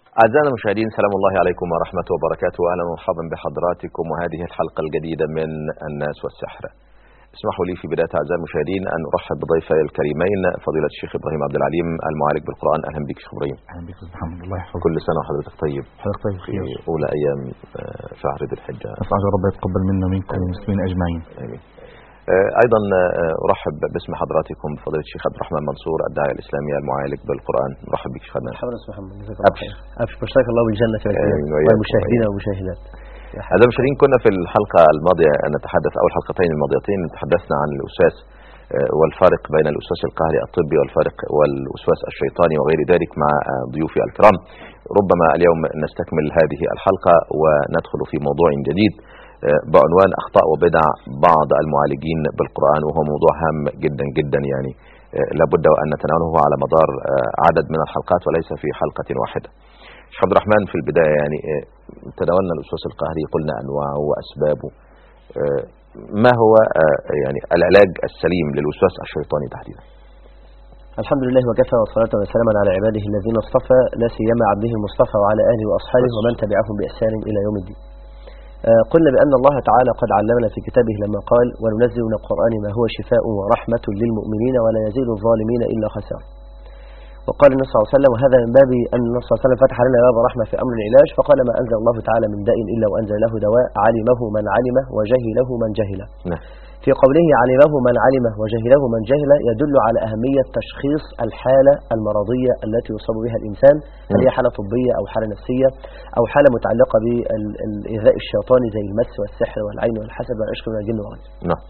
أعزائنا المشاهدين سلام الله عليكم ورحمة وبركاته أهلا ومرحبا بحضراتكم وهذه الحلقة الجديدة من الناس والسحر اسمحوا لي في بداية أعزائي المشاهدين أن أرحب بضيفي الكريمين فضيلة الشيخ إبراهيم عبد العليم المعالج بالقرآن أهلا بك شيخ إبراهيم اهلا بك استاذ محمد الله يحفظك كل سنة وحضرتك طيب حضرتك طيب في خير أولى أيام آه، شهر ذي الحجة اسال رب يتقبل منا ومنكم والمسلمين اجمعين آمين. آه، أيضا آه، أرحب باسم حضراتكم فضيلة الشيخ عبد الرحمن منصور الداعية الإسلامي المعالج بالقرآن مرحب بك شيخ عدنان. مرحبا استاذ محمد جزاك الله أبشر. خير ابشر بشرك الله بالجنه والجنه آمين وإياكم والمشاهدين والمشاهدات يا حبيبي. أعزائي المشاهدين كنا في الحلقة الماضية أن نتحدث أو الحلقتين الماضيتين تحدثنا عن الوسواس آه، والفارق بين الوسواس القهري الطبي والفارق والوسواس الشيطاني وغير ذلك مع آه، ضيوفي الكرام ربما اليوم نستكمل هذه الحلقة وندخل في موضوع جديد آه، بعنوان أخطاء وبدع بعض المعالجين بالقرآن وهو موضوع هام جدا جدا يعني آه، لابد وأن نتناوله على مدار آه، عدد من الحلقات وليس في حلقة واحدة شيخ عبد الرحمن في البداية يعني آه، تناولنا الوسواس القهري قلنا أنواعه وأسبابه آه، ما هو آه، يعني العلاج السليم للوسواس الشيطاني تحديدا الحمد لله وكفى والصلاة والسلام على عباده الذين اصطفى لا سيما عبده المصطفى وعلى آله وأصحابه ومن تبعهم بإحسان إلى يوم الدين آه، قلنا بأن الله تعالى قد علمنا في كتابه لما قال وننزل من القرآن ما هو شفاء ورحمة للمؤمنين ولا يزيد الظالمين إلا خسارة وقال النبي صلى الله عليه وسلم وهذا من باب أن النبي صلى الله عليه وسلم فتح لنا باب رحمة في أمر العلاج فقال ما أنزل الله تعالى من داء إلا وأنزل له دواء علمه من علمه وجهله من جهله نعم في قوله علمه من علمه وجهله من جهله يدل على أهمية تشخيص الحالة المرضية التي يصاب بها الإنسان هل هي حالة طبية أو حالة نفسية أو حالة متعلقة بالإيذاء الشيطاني زي المس والسحر والعين والحسد والعشق من الجن وغيره نعم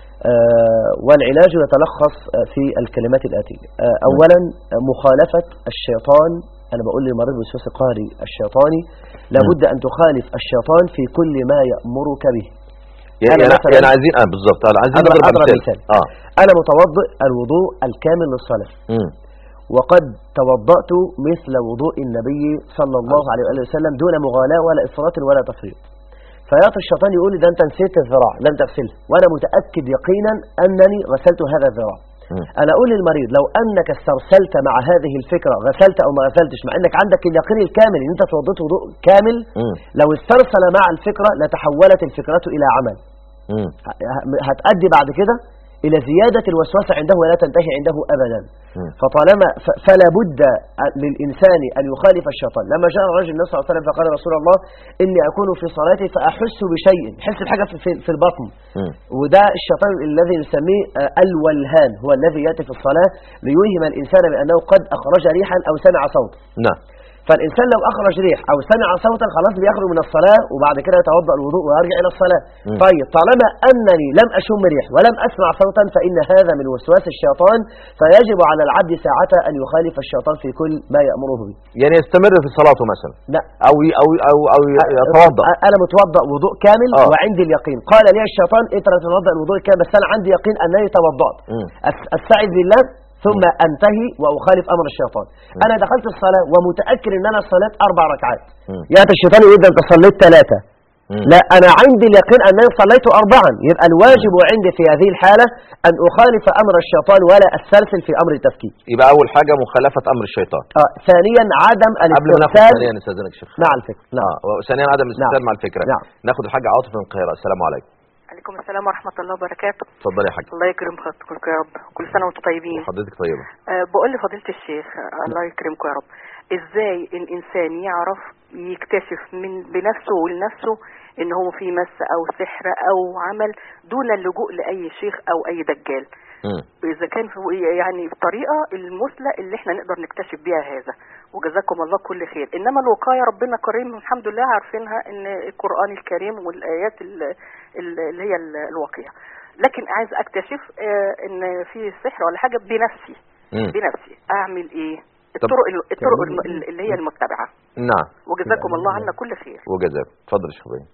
آه، والعلاج يتلخص آه، في الكلمات الآتية آه، أولا آه، مخالفة الشيطان أنا بقول للمريض بالوسواس القهري الشيطاني لابد أن تخالف الشيطان في كل ما يأمرك به يعني, أنا يعني, مثلاً- يعني عايزين اه بالظبط آه، عايزين أضرب- نضرب أضرب مثال مثال. اه أنا متوضئ الوضوء الكامل للصلاة مم. وقد توضأت مثل وضوء النبي صلى الله عليه وآله وسلم دون مغالاة ولا إفراط ولا تفريط فيأتي الشيطان يقول لي ده أنت نسيت الذراع لم تغسلها وأنا متأكد يقينا أنني غسلت هذا الذراع مم. أنا أقول للمريض لو أنك استرسلت مع هذه الفكرة غسلت أو ما غسلتش مع أنك عندك اليقين الكامل أن أنت توضيت وضوء كامل مم. لو استرسل مع الفكرة لتحولت الفكرة إلى عمل مم. ه- هتأدي بعد كده إلى زيادة الوسواس عنده ولا تنتهي عنده أبدا مم. فطالما ف- فلا بد للإنسان أن يخالف الشيطان لما جاء الرجل النبي صلى الله عليه وسلم فقال رسول الله إني أكون في صلاتي فأحس بشيء حس بحاجة في, في, في البطن مم. وده الشيطان الذي نسميه آه، الولهان هو الذي يأتي في الصلاة ليوهم الإنسان بأنه قد أخرج ريحا أو سمع صوتا نعم فالإنسان لو أخرج ريح أو سمع صوتا خلاص بيخرج من الصلاة وبعد كده يتوضأ الوضوء ويرجع إلى الصلاة مم. طيب طالما أنني لم أشم ريح ولم أسمع صوتا فإن هذا من وسواس الشيطان فيجب على العبد ساعتها أن يخالف الشيطان في كل ما يأمره به يعني يستمر في صلاته مثلا لا او ي- او او او ي- يتوضا أ- أنا متوضأ وضوء كامل آه. وعندي اليقين قال لي الشيطان أنت لا تتوضأ الوضوء الكامل بس أنا عندي يقين أنني توضأت مم. أس- أستعذ بالله ثم أنتهي وأخالف أمر الشيطان أنا دخلت الصلاة ومتأكد أن أنا صليت أربع ركعات مم. يأتي الشيطان يقول ده أنت صليت ثلاثة مم. لا أنا عندي اليقين أنني صليت أربعا يبقى الواجب عندي في هذه الحالة أن أخالف أمر الشيطان ولا أسترسل في أمر التفكير يبقى اول حاجه مخالفه امر الشيطان آه. ثانيا عدم قبل ما ناخد الاسترسال ثانيا استاذنك شيخ مع الفكر نعم اه وثانيا عدم الاسترسال نعم. مع الفكره نعم. ناخد الحاجه عاطف من القاهره السلام عليكم عليكم السلام ورحمة الله وبركاته اتفضلي يا حاج الله يكرم حضرتك يا رب كل سنة وانتم طيبين حضرتك طيبه أه بقول لفضيلة الشيخ آه، الله يكرمكم يا رب ازاي الانسان يعرف يكتشف من بنفسه ولنفسه ان هو في مس او سحر او عمل دون اللجوء لاي شيخ او اي دجال مم. اذا كان في يعني الطريقه المثلى اللي احنا نقدر نكتشف بيها هذا وجزاكم الله كل خير انما الوقايه ربنا كريم الحمد لله عارفينها ان القران الكريم والايات ال- ال- اللي هي ال- الواقيه لكن عايز اكتشف آه، ان في سحر ولا حاجه بنفسي مم. بنفسي اعمل ايه طب- الطرق ال- الطرق الم- اللي هي المتبعه نعم وجزاكم الله عنا كل خير وجزاك اتفضل يا شيخ ابراهيم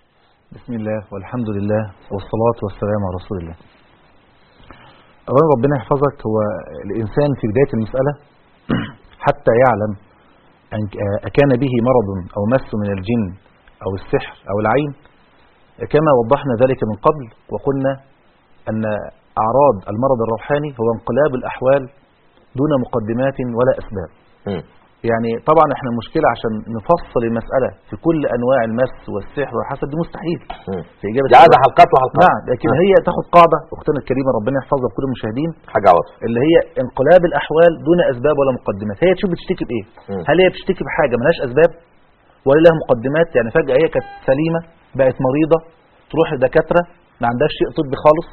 بسم الله والحمد لله والصلاة والسلام على رسول الله أولا ربنا يحفظك هو الإنسان في بداية المسألة حتى يعلم أن أكان به مرض أو مس من الجن أو السحر أو العين كما وضحنا ذلك من قبل وقلنا أن أعراض المرض الروحاني هو انقلاب الأحوال دون مقدمات ولا أسباب مم. يعني طبعا احنا المشكله عشان نفصل المساله في كل انواع المس والسحر والحسد دي مستحيل مم. في اجابه دي عايزه حلقات وحلقات نعم لكن هي تاخد قاعده اختنا الكريمه ربنا يحفظها بكل المشاهدين حاجه عوض اللي هي انقلاب الاحوال دون اسباب ولا مقدمات هي تشوف بتشتكي بايه مم. هل هي بتشتكي بحاجه ملهاش اسباب ولا لها مقدمات يعني فجاه هي كانت سليمه بقت مريضه تروح لدكاتره ما عندهاش شيء طبي خالص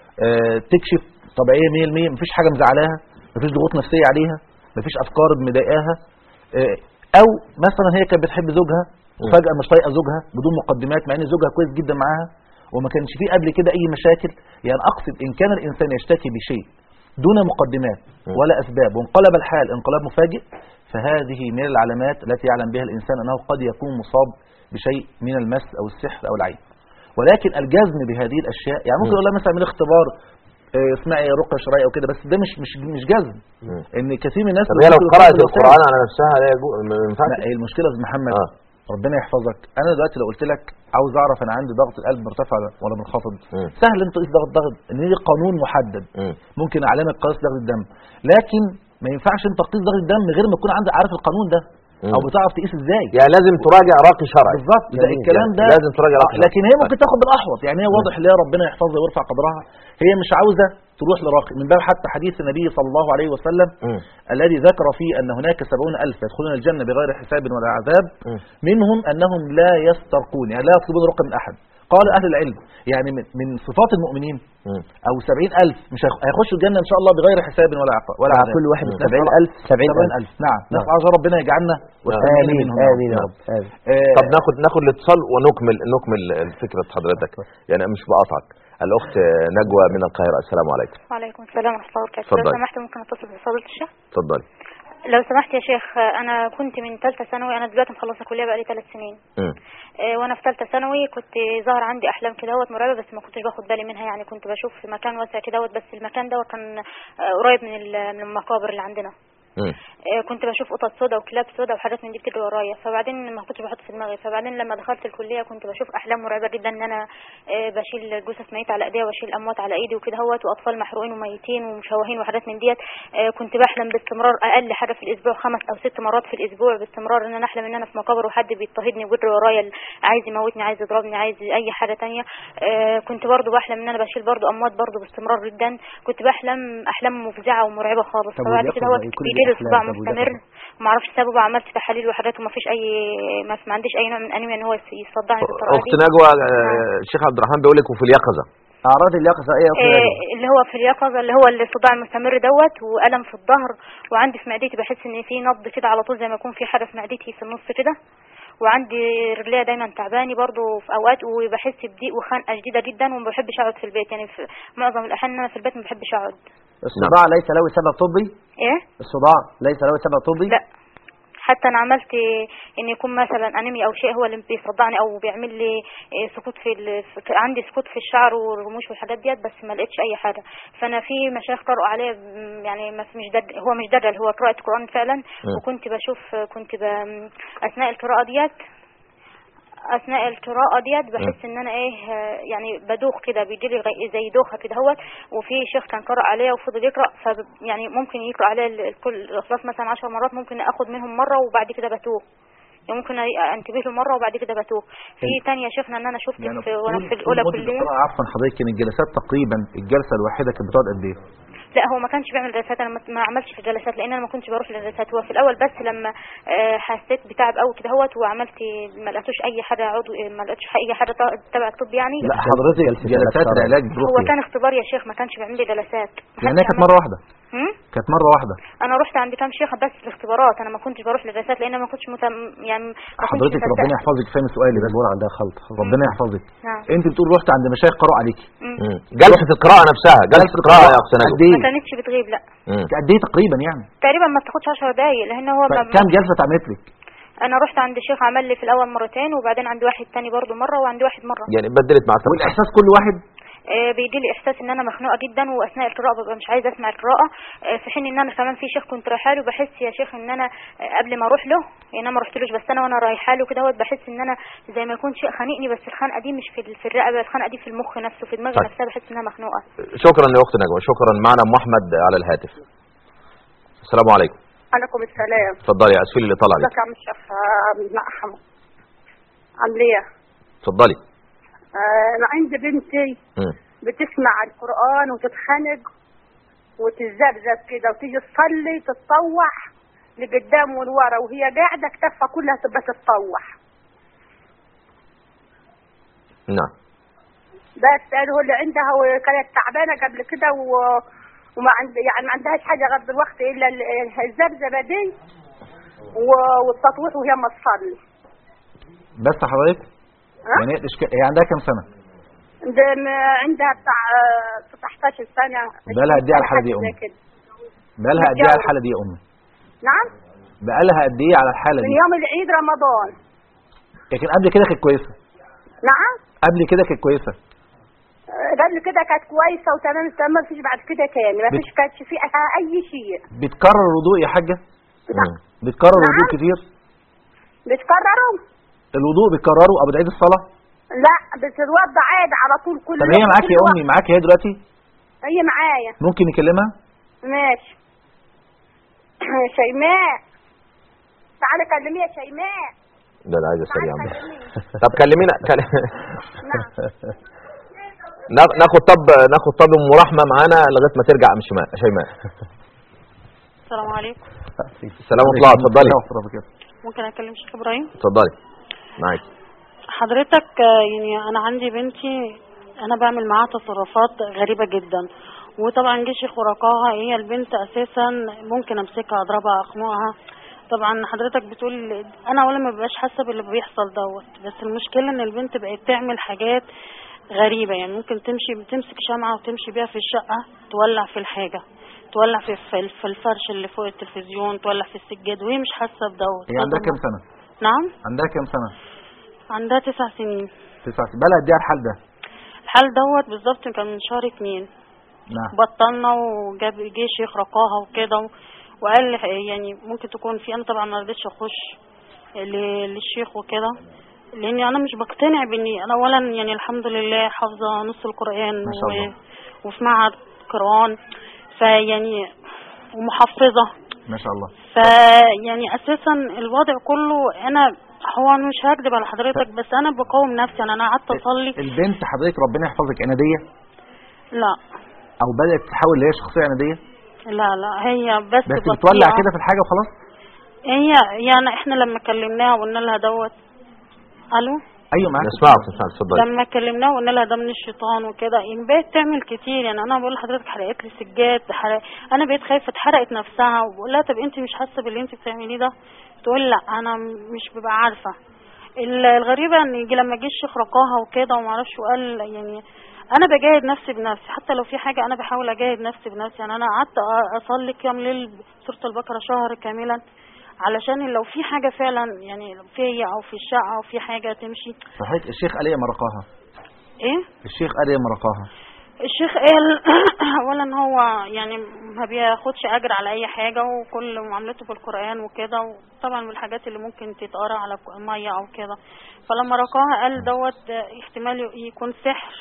آه تكشف طبيعيه 100% مفيش حاجه مزعلاها مفيش ضغوط نفسيه عليها مفيش افكار مضايقاها آه او مثلا هي كانت بتحب زوجها وفجاه مش طايقه زوجها بدون مقدمات مع ان زوجها كويس جدا معاها وما كانش فيه قبل كده اي مشاكل يعني اقصد ان كان الانسان يشتكي بشيء دون مقدمات م. ولا اسباب وانقلب الحال انقلاب مفاجئ فهذه من العلامات التي يعلم بها الانسان انه قد يكون مصاب بشيء من المس او السحر او العين ولكن الجزم بهذه الاشياء يعني ممكن م. اقول لها مثلا اعملي اختبار آه، اسمعي رقيه شرعيه او كده بس ده مش مش مش جزم مم. ان كثير من الناس طب هي لو بتدخل قرات الوسائل- القران على نفسها لا يجوز ما ينفعش لا هي المشكله يا أستاذ محمد اه ربنا يحفظك انا دلوقتي لو قلت لك عاوز اعرف انا عندي ضغط القلب مرتفع ولا منخفض مم. سهل انت تقيس ضغط ضغط ان دي قانون محدد مم. ممكن علامه قياس ضغط الدم لكن ما ينفعش انت تقيس ضغط الدم غير ما تكون عندك عارف القانون ده مم. او بتعرف تقيس ازاي يعني لازم تراجع راقي شرعي بالظبط ده جميل. الكلام ده لازم تراجع آه، راقي شرعي لكن هي ممكن تاخد بالاحوط يعني هي واضح ليها ربنا يحفظها ويرفع قدرها هي مش عاوزه تروح لراقي من باب حتى حديث النبي صلى الله عليه وسلم مم. الذي ذكر فيه أن هناك سبعون ألف يدخلون الجنة بغير حساب ولا عذاب مم. منهم أنهم لا يسترقون يعني لا يطلبون رقم من أحد قال أهل العلم يعني من, من صفات المؤمنين مم. أو سبعين ألف مش هيخ- هيخشوا الجنة إن شاء الله بغير حساب ولا عقاب ولا مع عذاب كل واحد مم. سبعين ألف سبعين سبعين ألف ألف نعم نسأل الله ربنا يجعلنا واجعلنا آمين منهم آمين يا نعم. رب آمين آه، طب ناخد ناخد الاتصال ونكمل نكمل الفكره حضرتك يعني مش بقاطعك الاخت نجوى من القاهره السلام عليكم وعليكم السلام ورحمة الله وبركاته اتفضل. لو سمحت ممكن اتصل بفضيلة الشيخ اتفضلي لو سمحت يا شيخ انا كنت من ثالثة ثانوي انا دلوقتي مخلصة كلية بقالي ثلاث سنين مم. آه، وانا في ثالثة ثانوي كنت ظهر عندي احلام كده هوت مرعبة بس ما كنتش باخد بالي منها يعني كنت بشوف في مكان واسع كده هوت بس المكان ده كان آه، قريب من ال- من المقابر اللي عندنا مم. آه، كنت بشوف قطط سودا وكلاب سودا وحاجات من دي بتجري ورايا فبعدين ما كنتش بحط في دماغي فبعدين لما دخلت الكليه كنت بشوف احلام مرعبه جدا ان انا آه، بشيل جثث ميت على ايديا واشيل اموات على ايدي وكده هوت واطفال محروقين وميتين ومشوهين وحاجات من ديت آه، كنت بحلم باستمرار اقل حاجه في الاسبوع خمس او ست مرات في الاسبوع باستمرار ان انا احلم ان انا في مقابر وحد بيضطهدني ويجري ورايا عايز يموتني عايز يضربني عايز اي حاجه تانية آه، كنت برضو بحلم ان انا بشيل برضو اموات برضو باستمرار جدا كنت بحلم احلام مفزعه ومرعبه خالص طب فبعد واليقظة كده هو إيه؟ كل بيجي لي الأحلام صداع طب واليقظة؟ مستمر وما اعرفش سببه عملت تحاليل وحاجات وما فيش اي ما ما عنديش اي نوع من انيميا ان هو يص- يصدعني بالطريقه اخت دي نجوى آه، الشيخ عبد الرحمن بيقول لك وفي اليقظه أعراض اليقظة إيه يا أخي آه، نجوى؟ اللي هو في اليقظه اللي هو الصداع المستمر دوت والم في الظهر وعندي في معدتي بحس ان في نبض كده على طول زي ما يكون في حاجه في معدتي في النص كده وعندي رجليا دايما تعباني برضو في اوقات وبحس بضيق وخنقه شديده جدا وما بحبش اقعد في البيت يعني في معظم الاحيان إن انا في البيت ما بحبش اقعد الصداع ليس له سبب طبي ايه الصداع ليس له سبب طبي لا حتى انا عملت ان يكون مثلا انيميا او شيء هو اللي بيصدعني او بيعمل لي إيه سقوط في, ال... في عندي سقوط في الشعر والرموش والحاجات ديت بس ما لقيتش اي حاجه فانا في مشايخ قرأوا عليه م- يعني ما مش دد هو مش دجل هو قراءه قران فعلا وكنت بشوف كنت ب... اثناء القراءه ديت اثناء القراءه ديت بحس ان انا ايه آه، يعني بدوخ كده بيجي لي غي- زي دوخه كده هوت وفي شيخ كان قرأ عليه وفضل يقرا ف يعني ممكن يقرا عليه ال- الكل الاخلاص مثلا عشر مرات ممكن اخد منهم مره وبعد كده بتوه يعني ممكن أ- انتبه له مره وبعد كده بتوه في تانية شيخنا ان انا شفت يعني في وانا طول- في طول الاولى مدة كليه القراءة عفوا حضرتك كان الجلسات تقريبا الجلسة الواحدة كانت بتقعد قد ايه؟ لا هو ما كانش بيعمل جلسات انا ما- ما عملتش في جلسات لان انا ما كنتش بروح للجلسات هو في الاول بس لما آه، حسيت بتعب قوي كده هوت وعملت ما لقيتوش اي حاجه عضو ما لقيتش اي حاجه ط- تبع الطب يعني لا حضرتك جلسة جلسات علاج العلاج هو بتروح كان اختبار يا شيخ ما كانش بيعمل لي جلسات ما يعني حدش هي كانت عمل- مرة واحدة هم؟ كانت مرة واحدة انا رحت عند كام شيخ بس الاختبارات انا ما كنتش بروح للجلسات لان أنا ما كنتش متم... يعني ما كنتش حضرتك مصدقة. ربنا يحفظك فاهم سؤالي بس الأمور عندها خلط ربنا يحفظك نعم انت بتقول رحت عند مشايخ قرأوا عليكي مم. مم. جلسه القراءه نفسها جلسه القراءه يا اخت قد نجوى ايه؟ ما كانتش بتغيب لا مم. قد ايه تقريبا يعني؟ تقريبا ما بتاخدش 10 دقايق لان هو ما... كام جلسة اتعملت لك؟ انا رحت عند شيخ عمل لي في الاول مرتين وبعدين عند واحد تاني برضو مره وعند واحد مره يعني بدلت مع التفاصيل. والاحساس كل واحد آه، بيجي لي احساس ان انا مخنوقه جدا واثناء القراءه ببقى مش عايزه اسمع القراءه آه، في حين ان انا كمان في شيخ كنت رايحه له بحس يا شيخ ان انا آه، قبل ما اروح له يعني انا ما رحتلوش بس انا وانا رايحه له كده هوت بحس ان انا زي ما يكون شيء خانقني بس الخنقه دي مش في ال- في الرقبه الخنقه دي في المخ نفسه في دماغي طيب. نفسها بحس انها مخنوقه شكرا يا اخت نجوى شكرا معنا ام احمد على الهاتف السلام عليكم عليكم السلام اتفضلي اسفل اللي طلع ازيك عليك يا عم الشيخ آه، محمد عامل ايه؟ اتفضلي آه، انا عندي بنتي مم. بتسمع القران وتتخنق وتتذبذب كده وتيجي تصلي تتطوح لقدام ولورا وهي قاعده كتفها كلها تبقى تتطوح نعم بس قال هو اللي عندها وكانت تعبانه قبل كده و... وما عند يعني ما عندهاش حاجه غير دلوقتي الا ال- الذبذبه دي و... والتطويح وهي ما تصلي بس حضرتك ها؟ يعني إيه الإشكال- هي عندها كام سنه ده م- عندها بتاع آه، 19 سنه بقالها قد إيه على الحالة دي يا حاجة أم؟ زي كده. بقالها قد ايه على الحاله دي يا امي نعم بقالها قد ايه على الحاله من دي يوم العيد رمضان لكن قبل كده كانت كويسه نعم قبل كده كانت كويسه آه، قبل كده كانت كويسه وتمام تمام ما فيش بعد كده تاني ما بت- فيش كانتش في اي شيء بتكرر الوضوء يا حاجه مم. بتكرر الوضوء نعم. كتير بتكرروا الوضوء بتكرره او بتعيد الصلاه لا بتتوضع عادي على طول كل طب هي يوم- معاكي كل يا وقت. امي معاكي هي دلوقتي هي معايا ممكن نكلمها ماشي شيماء تعالي كلميها شيماء ده انا عايز اسال يا تعالي عم كلميها طب كلمينا كل- نعم نا- ناخد طب ناخد طب ام رحمه معانا لغايه ما ترجع ام شيماء شيماء السلام عليكم السلام ورحمه الله اتفضلي ورحمة الله وبركاته. ممكن اكلم شيخ ابراهيم اتفضلي معاك حضرتك آه، يعني انا عندي بنتي انا بعمل معاها تصرفات غريبة جدا وطبعا جه شيخ ورقاها هي البنت اساسا ممكن امسكها اضربها اخنقها طبعا حضرتك بتقول انا اولا ما ببقاش حاسه باللي بيحصل دوت بس المشكله ان البنت بقت تعمل حاجات غريبه يعني ممكن تمشي تمسك شمعه وتمشي بيها في الشقه تولع في الحاجه تولع في في في الفرش اللي فوق التلفزيون تولع في السجاد وهي مش حاسه بدوت هي عندها كام سنه نعم عندها كام سنه عندها تسع سنين تسعة سنين بقالها قد ايه على الحال ده الحال دوت بالظبط كان من شهر اتنين نعم بطلنا وجاب جه شيخ رقاها وكده و- وقال لي يعني ممكن تكون في انا طبعا ما رضيتش اخش ل- للشيخ وكده لاني انا مش بقتنع باني انا اولا يعني الحمد لله حافظه نص القران ما شاء الله. وفي معهد قران فيعني ومحفظه ما شاء الله فيعني اساسا الوضع كله انا هو أنا مش هكذب على حضرتك بس انا بقاوم نفسي يعني انا قعدت اصلي البنت حضرتك ربنا يحفظك عناديه لا او بدات تحاول اللي هي شخصيه عناديه لا لا هي بس بس بطيئة. بتولع كده في الحاجه وخلاص هي يعني احنا لما كلمناها وقلنا لها دوت الو ايوه معاك نسمعك نسمعك اتفضلي لما كلمناها وقلنا لها ده من الشيطان وكده يعني بقت تعمل كتير يعني انا بقول لحضرتك حرقت لي سجاد حرق انا بقيت خايفه اتحرقت نفسها وبقول لها طب انت مش حاسه باللي انت بتعمليه ده تقول لا انا مش ببقى عارفه ال- الغريبه ان يجي لما جه الشيخ رقاها وكده وما اعرفش وقال يعني انا بجاهد نفسي بنفسي حتى لو في حاجه انا بحاول اجاهد نفسي بنفسي يعني انا قعدت أ- اصلي كام ليل سوره البقره شهر كاملا علشان لو في حاجه فعلا يعني فيا او في الشقه او في حاجه تمشي صحيح الشيخ قال ايه مرقاها ايه الشيخ قال ايه مرقاها الشيخ قال اولا هو يعني ما بياخدش اجر على اي حاجه وكل معاملته بالقران وكده وطبعا من الحاجات اللي ممكن تتقرا على ك- ميه او كده فلما رقاها قال دوت احتمال يكون سحر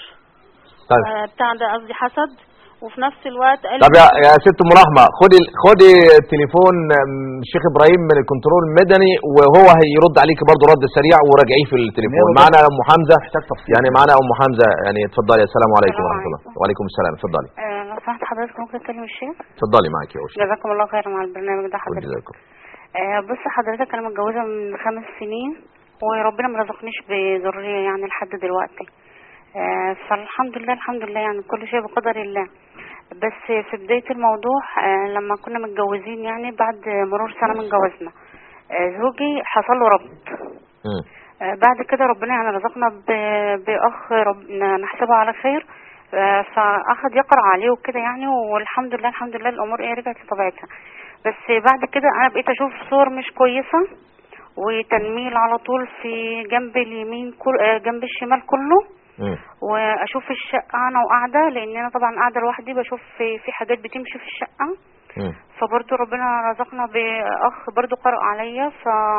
طيب آه، بتاع ده قصدي حسد وفي نفس الوقت قال طب يا يا ست ام رحمه خدي خدي تليفون أم، الشيخ ابراهيم من الكنترول المدني وهو هيرد عليك برضه رد سريع وراجعيه في التليفون نعم. معانا ام حمزه محتاج تفصيل يعني معانا ام حمزه يعني اتفضلي السلام عليكم السلام ورحمه الله عليكم. وعليكم السلام اتفضلي آه، لو سمحت حضرتك ممكن اكلم الشيخ اتفضلي معاك يا وش جزاكم الله خيرا على البرنامج ده حضرتك جزاكم آه، بص حضرتك انا متجوزه من خمس سنين وربنا ما رزقنيش بذريه يعني لحد دلوقتي آه، فالحمد لله الحمد لله يعني كل شيء بقدر الله بس في بدايه الموضوع آه، لما كنا متجوزين يعني بعد مرور سنه من جوازنا آه، زوجي حصل له ربط مم. آه، بعد كده ربنا يعني رزقنا ب- بأخ رب نحسبه على خير آه، فأخذ يقرأ عليه وكده يعني والحمد لله الحمد لله الأمور ايه رجعت لطبيعتها بس بعد كده أنا بقيت أشوف صور مش كويسة وتنميل على طول في جنب اليمين كل آه، جنب الشمال كله مم. وأشوف الشقة أنا وقاعدة لأن أنا طبعا قاعدة لوحدي بشوف في, في حاجات بتمشي في الشقة مم. فبرضه ربنا رزقنا بأخ برضه قرأ عليا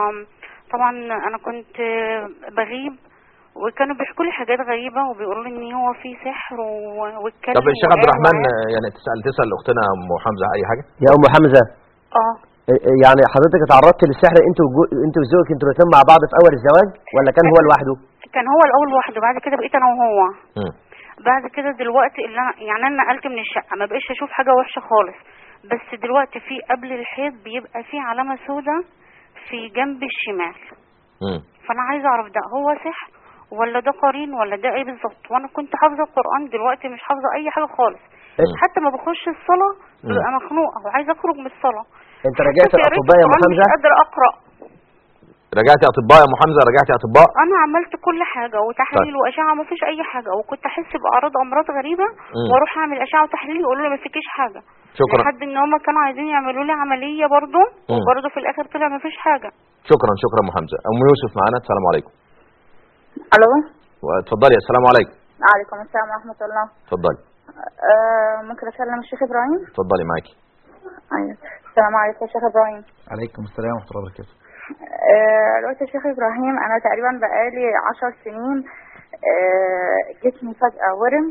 فطبعا أنا كنت بغيب وكانوا بيحكوا لي حاجات غريبة وبيقولوا لي إن هو في سحر و- واتكلم طب الشيخ عبد وقال الرحمن وعاد. يعني تسال تسال اختنا ام حمزه اي حاجه يا ام حمزه اه يعني حضرتك اتعرضت للسحر انت وجو- انت وزوجك انتوا الاثنين مع بعض في اول الزواج ولا كان هو لوحده كان هو الاول لوحده بعد كده بقيت انا وهو مم. بعد كده دلوقتي اللي انا يعني انا نقلت من الشقه ما بقيتش اشوف حاجه وحشه خالص بس دلوقتي في قبل الحيط بيبقى في علامه سوداء في جنب الشمال مم. فانا عايزه اعرف ده هو سحر ولا ده قرين ولا ده ايه بالظبط وانا كنت حافظه القران دلوقتي مش حافظه اي حاجه خالص مم. حتى ما بخش الصلاه مم. ببقى مخنوقه وعايزه اخرج من الصلاه انت رجعت حتى في قراءة الاطباء يا ام القرآن حمزه مش قادره اقرا رجعتي اطباء يا ام حمزه رجعتي اطباء انا عملت كل حاجه وتحاليل واشعه ما فيش اي حاجه وكنت احس باعراض امراض غريبه مم. واروح اعمل اشعه وتحليل يقولوا لي ما فيكيش حاجه شكرا لحد ان هم كانوا عايزين يعملوا لي عمليه برضه مم. وبرضه في الاخر طلع ما فيش حاجه شكرا شكرا ام حمزه ام يوسف معانا السلام عليكم الو اتفضلي السلام عليكم عليكم السلام ورحمه الله اتفضلي آه ممكن اكلم الشيخ ابراهيم اتفضلي معاكي ايوه السلام عليكم يا شيخ ابراهيم عليكم السلام ورحمه الله وبركاته آه، دلوقتي يا شيخ ابراهيم انا تقريبا بقالي عشر سنين آه، جسمي فجأة ورم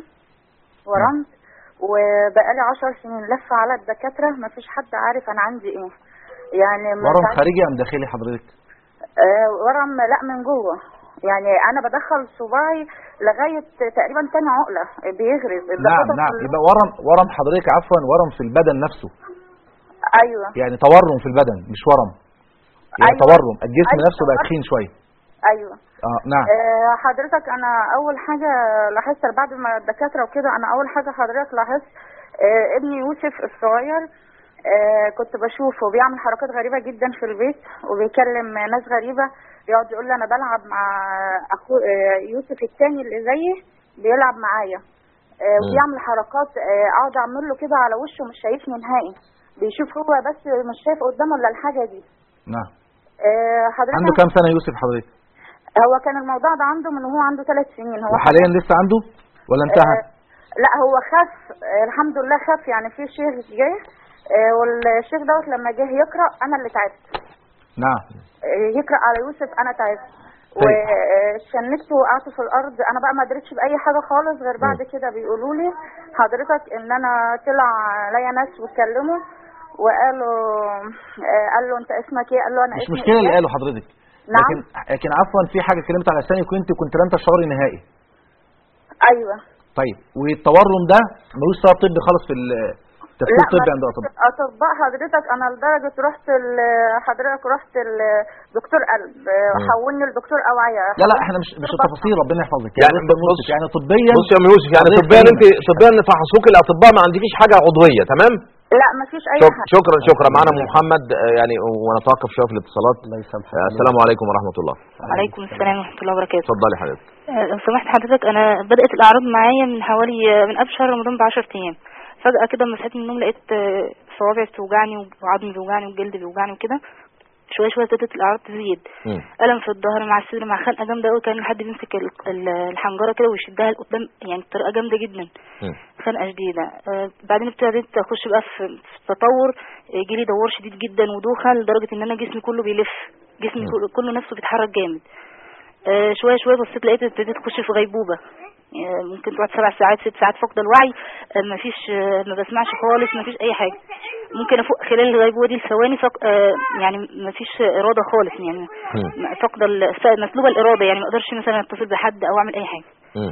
ورمت وبقالي عشر سنين لفة على الدكاترة مفيش حد عارف انا عندي ايه يعني من ورم ساعة- خارجي ام داخلي حضرتك آه، ورم لا من جوه يعني انا بدخل صباعي لغاية تقريبا تاني عقلة بيغرز نعم الدكاترة نعم كلهم- يبقى ورم ورم حضرتك عفوا ورم في البدن نفسه ايوه يعني تورم في البدن مش ورم يعني أيوة. تورم الجسم أيوة، نفسه بقى تورم. تخين شويه ايوه اه نعم آه، حضرتك انا اول حاجه لاحظت بعد ما الدكاتره وكده انا اول حاجه حضرتك لاحظت آه، ابني يوسف الصغير آه، كنت بشوفه بيعمل حركات غريبه جدا في البيت وبيكلم ناس غريبه يقعد يقول لي انا بلعب مع اخو آه، يوسف الثاني اللي زيي بيلعب معايا آه، مم. وبيعمل حركات آه، اقعد اعمل له كده على وشه مش شايفني نهائي بيشوف هو بس مش شايف قدامه الا الحاجه دي نعم آه، حضرتك عنده كام سنه يوسف حضرتك هو كان الموضوع ده عنده من هو عنده ثلاث سنين هو وحاليا لسه عنده ولا انتهى آه لا هو خف آه الحمد لله خف يعني في شيخ جه آه والشيخ دوت لما جه يقرا انا اللي تعبت نعم آه يقرا على يوسف انا تعبت طيب. وشنكت وقعت في الارض انا بقى ما قدرتش باي حاجه خالص غير بعد كده بيقولوا لي حضرتك ان انا طلع ليا ناس واتكلموا وقالوا آه قال له انت اسمك ايه قال له انا مش اسمي مشكله اللي إياد. قاله حضرتك نعم. لكن لكن عفوا في حاجه اتكلمت على لساني كنت كنت لم تشعري نهائي ايوه طيب والتورم ده ملوش سبب طبي خالص في التفكير لا الطبي ما عند الاطباء اطباء حضرتك انا لدرجه رحت ال- حضرتك رحت دكتور قلب حولني لدكتور اوعيه لا لا احنا مش مش التفاصيل ربنا يحفظك يعني يعني بس بص- يعني طبيا بص يا ام يوسف يعني قضية طبيا سليمة. انت طبيا فحصوك الاطباء ما عندكيش حاجه عضويه تمام لا ما فيش اي شك- حاجه شكرا شكرا معانا ام محمد آه، يعني ونتوقف شويه في الاتصالات الله يسامحك آه، السلام عليكم ورحمه الله عليكم السلام ورحمة الله وبركاته اتفضلي حضرتك آه، لو سمحت حضرتك أنا بدأت الأعراض معايا من حوالي آه، من قبل شهر رمضان بعشر أيام فجأة كده لما صحيت من النوم لقيت آه، صوابعي بتوجعني وعظمي بيوجعني والجلد بيوجعني وكده شوية شوية ابتدت الأعراض تزيد مم. ألم في الظهر مع الصدر مع خنقة جامدة أوي كان حد بيمسك ال- ال- الحنجرة كده ويشدها لقدام يعني بطريقة جامدة جدا مم. خنقة شديدة آه، بعدين ابتديت أخش بقى في في تطور آه، جيلي دوار شديد جدا ودوخة لدرجة إن أنا جسمي كله بيلف جسمي مم. كله- كله نفسه بيتحرك جامد آه، شويه شويه بصيت لقيت ابتديت اخش في غيبوبه آه، ممكن تقعد سبع ساعات ست ساعات فقد الوعي آه، مفيش آه، ما بسمعش خالص مفيش اي حاجه ممكن افوق خلال الغيبوبه دي لثواني فق... آه، يعني مفيش اراده خالص يعني مم. فقد ال- ف- مسلوبه الاراده يعني ما اقدرش مثلا اتصل بحد او اعمل اي حاجه مم.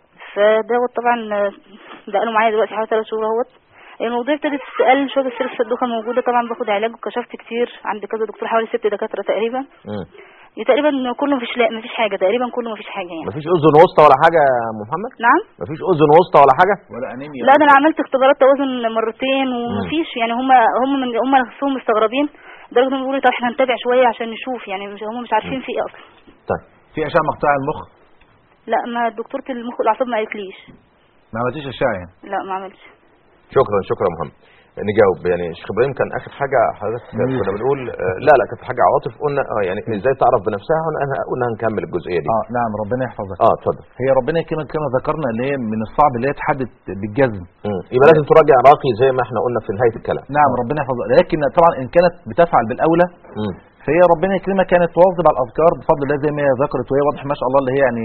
فدوت طبعا آه، ده قالوا معايا دلوقتي حوالي ثلاث شهور اهوت الموضوع ابتدت تقل شويه بس لسه الدوخه موجوده طبعا باخد علاج وكشفت كتير عند كذا دكتور حوالي ست دكاتره تقريبا مم. تقريبا كله مفيش لا مفيش حاجه تقريبا كله مفيش حاجه يعني مفيش اذن وسطى ولا حاجه يا ام محمد نعم مفيش اذن وسطى ولا حاجه ولا انيميا لا ده انا عملت اختبارات توازن مرتين ومفيش يعني هم هم من هم نفسهم مستغربين لدرجه انهم بيقولوا طب احنا هنتابع شويه عشان نشوف يعني مش هم مش عارفين في ايه اصلا طيب في اشعه مقطع المخ لا ما دكتوره المخ والاعصاب ما قالتليش ما عملتيش اشعه يعني لا ما عملتش شكرا شكرا يا محمد نجاوب يعني شيخ ابراهيم كان اخر حاجه حضرتك مم. كنا بنقول آه، لا لا كانت حاجه عواطف قلنا اه يعني ازاي تعرف بنفسها قلنا قلنا هنكمل الجزئيه دي اه نعم ربنا يحفظك اه اتفضل هي ربنا يكرمك كما ذكرنا اللي هي من الصعب اللي هي تحدد بالجزم مم. يبقى لازم تراجع راقي زي ما احنا قلنا في نهايه الكلام نعم ربنا يحفظك لكن طبعا ان كانت بتفعل بالاولى مم. فهي ربنا يكرمها كانت تواظب على الاذكار بفضل الله زي ما هي ذكرت وهي واضح ما شاء الله اللي هي يعني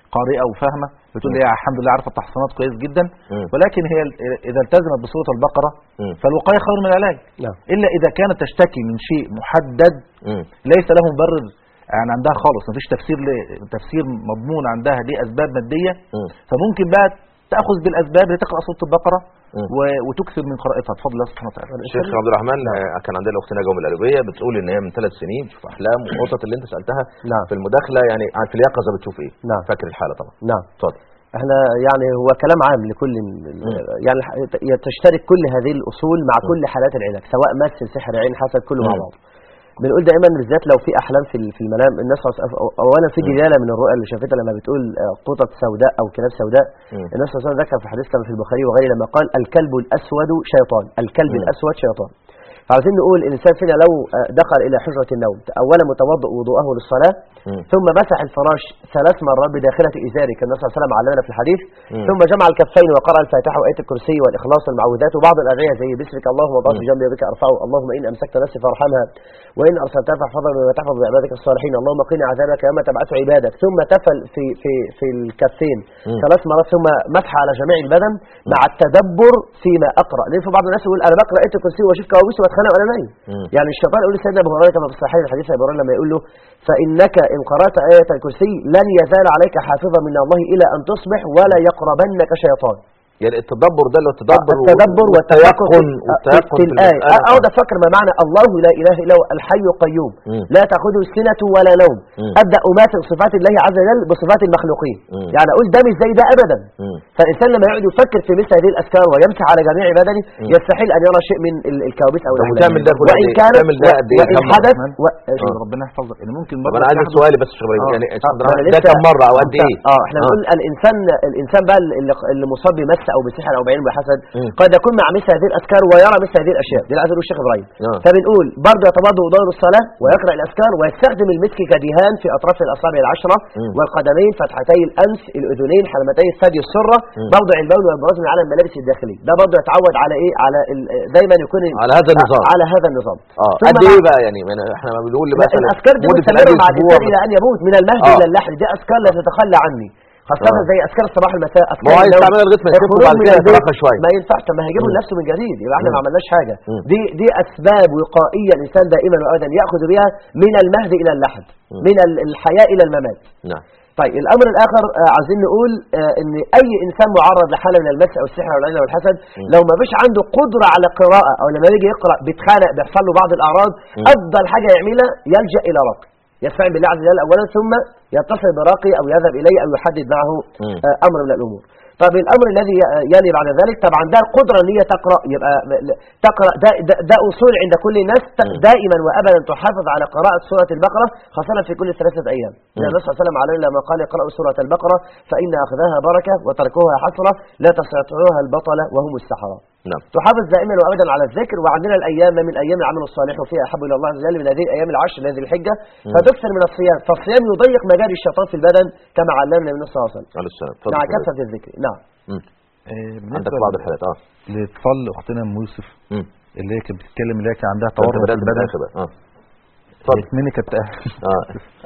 قارئه وفاهمه بتقول مم. هي الحمد لله عارفه التحصينات كويس جدا مم. ولكن هي ال- اذا التزمت بسوره البقره مم. فالوقايه خير من العلاج نعم. الا اذا كانت تشتكي من شيء محدد مم. ليس له مبرر يعني عندها خالص مفيش تفسير ل... تفسير مضمون عندها ليه اسباب ماديه مم. فممكن بقى تاخذ بالاسباب لتقرا سوره البقره مم. و... وتكثر من قراءتها بفضل الله سبحانه وتعالى الشيخ عبد الرحمن آه، كان عندنا اختنا جو من القليوبيه بتقول ان هي من ثلاث سنين تشوف احلام وقطط اللي انت سالتها نعم. في المداخله يعني في اليقظه بتشوف ايه نعم. فاكر الحاله طبعا نعم اتفضل احنا يعني هو كلام عام لكل مم. يعني الح- تشترك كل هذه الاصول مع كل حالات العلاج سواء مس سحر عين حسد كله مع مم. بعض بنقول دائما بالذات لو في احلام في ال- في المنام الناس أص- اولا في مم. جداله من الرؤى اللي شافتها لما بتقول آه، قطط سوداء او كلاب سوداء مم. الناس صلى الله عليه وسلم ذكر في حديث كما في البخاري وغيره لما قال الكلب الاسود شيطان الكلب مم. الاسود شيطان فعاوزين نقول الانسان فينا لو آه، دخل الى حجره النوم اولا متوضئ وضوءه للصلاه مم. ثم مسح الفراش ثلاث مرات بداخلة إزاره كما النبي صلى الله عليه وسلم علمنا في الحديث مم. ثم جمع الكفين وقرأ الفاتحة وآية الكرسي والإخلاص والمعوذات وبعض الأدعية زي باسمك اللهم وضعت مم. جنبي وبك أرفعه اللهم إن أمسكت نفسي فارحمها وإن أرسلتها فاحفظها بما تحفظ بعبادك الصالحين اللهم قنا عذابك يوم تبعث عبادك ثم تفل في في في الكفين مم. ثلاث مرات ثم مسح على جميع البدن مع التدبر فيما أقرأ لأن في بعض الناس يقول أنا بقرأ آية الكرسي وأشوف كوابيس وأتخانق وأنا نايم مم. يعني الشيطان يقول لسيدنا ابو هريره كما في الصحيح الحديث ابي هريره لما يقول له فانك ان قرات ايه الكرسي لن يزال عليك حافظا من الله الى ان تصبح ولا يقربنك شيطان يعني التدبر ده اللي هو التدبر التدبر والتيقظ والتيقن في- والتيقن في في الآية المسألة. أقعد أفكر ما معنى الله لا إله إلا هو الحي القيوم مم. لا تأخذه سنة ولا نوم مم. أبدأ أماثل صفات الله عز وجل بصفات المخلوقين مم. يعني أقول ده مش زي ده أبدا مم. فالإنسان لما يقعد يفكر في مثل هذه الأذكار ويمسح على جميع بدنه مم. يستحيل أن يرى شيء من ال- الكوابيس أو طب الأحلام وتعمل ده كل قد وإن إيه؟ كانت تعمل ده قد إيه؟ وإن كم حدث مرة؟ و... آه، ربنا يحفظك ان ممكن طب برضه انا عايز تحدث- سؤالي بس يا شيخ ابراهيم آه. يعني آه، اتفضل، ما أنا ده لسه- كم مره او قد ايه اه احنا بنقول الانسان الانسان بقى اللي, اللي مصاب بمس او بسحر او بعين بحسد مم. قد يكون مع مثل هذه الاذكار ويرى مثل هذه الاشياء دي اللي عايز اقوله الشيخ ابراهيم آه. فبنقول برضه يتوضا وضوء الصلاه ويقرا الاذكار ويستخدم المسك كدهان في اطراف الاصابع العشره مم. والقدمين فتحتي الانف الاذنين حلمتي الثدي السره مم. موضع البول والبراز من على الملابس الداخليه ده برضه يتعود على ايه على ال- دايما يكون على هذا النظام. على هذا النظام اه ثم قد ايه مع- بقى يعني يعني احنا ما بنقول لا، مثلا الاذكار دي مدة مستمره الأجل مع أسبوع الانسان الى ان يموت من المهد آه. الى اللحد دي اذكار لا تتخلى عني خاصة آه. زي اذكار الصباح المساء ما اذكار هو عايز النوم. تعملها لغايه ما يخف الخروج وبعد من كده البيت يترخى شويه ما ينفعش طب ما هيجيبه مم. لنفسه من جديد يبقى احنا مم. ما عملناش حاجه مم. دي دي اسباب وقائيه الانسان دائما وابدا ياخذ بها من المهد الى اللحد مم. من ال- الحياه الى الممات نعم طيب الامر الاخر آه، عايزين نقول آه، ان اي انسان معرض لحاله من المس او السحر او العين او الحسد مم. لو ما فيش عنده قدره على قراءه او لما يجي يقرا بيتخانق بيحصل له بعض الاعراض مم. افضل حاجه يعملها يلجا الى راقي يستعين بالله عز وجل اولا ثم يتصل براقي او يذهب اليه او يحدد معه مم. آه، امر من الامور طب الامر الذي ي- يلي بعد ذلك طبعا ده القدره ان هي تقرا يبقى م- ل- تقرا ده, ده, ده اصول عند كل الناس ت- مم. دائما وابدا تحافظ على قراءه سوره البقره خاصه في كل ثلاثه ايام مم. النبي صلى الله عليه وسلم عليه لما قال اقرأوا سورة البقرة فإن أخذها بركة وتركوها حسرة لا تستطيعها البطلة وهم السحرة نعم تحافظ دائما وابدا على الذكر وعندنا الايام من ايام العمل الصالح وفيها احب الى الله عز وجل من هذه الايام العشر من هذه الحجه مم. فتكثر من الصيام فالصيام يضيق مجاري الشيطان في البدن كما علمنا النبي صلى الله عليه وسلم عليه السلام اتفضل مع يا شيخ كثره الذكر نعم مم. آه، عندك بالنسبة بعض الحالات اه لاتصال اختنا ام يوسف مم. اللي هي كانت بتتكلم اللي هي كان عندها انت تورم في بدات من البدن الاخر بقى اه اتفضل يكمني كانت اه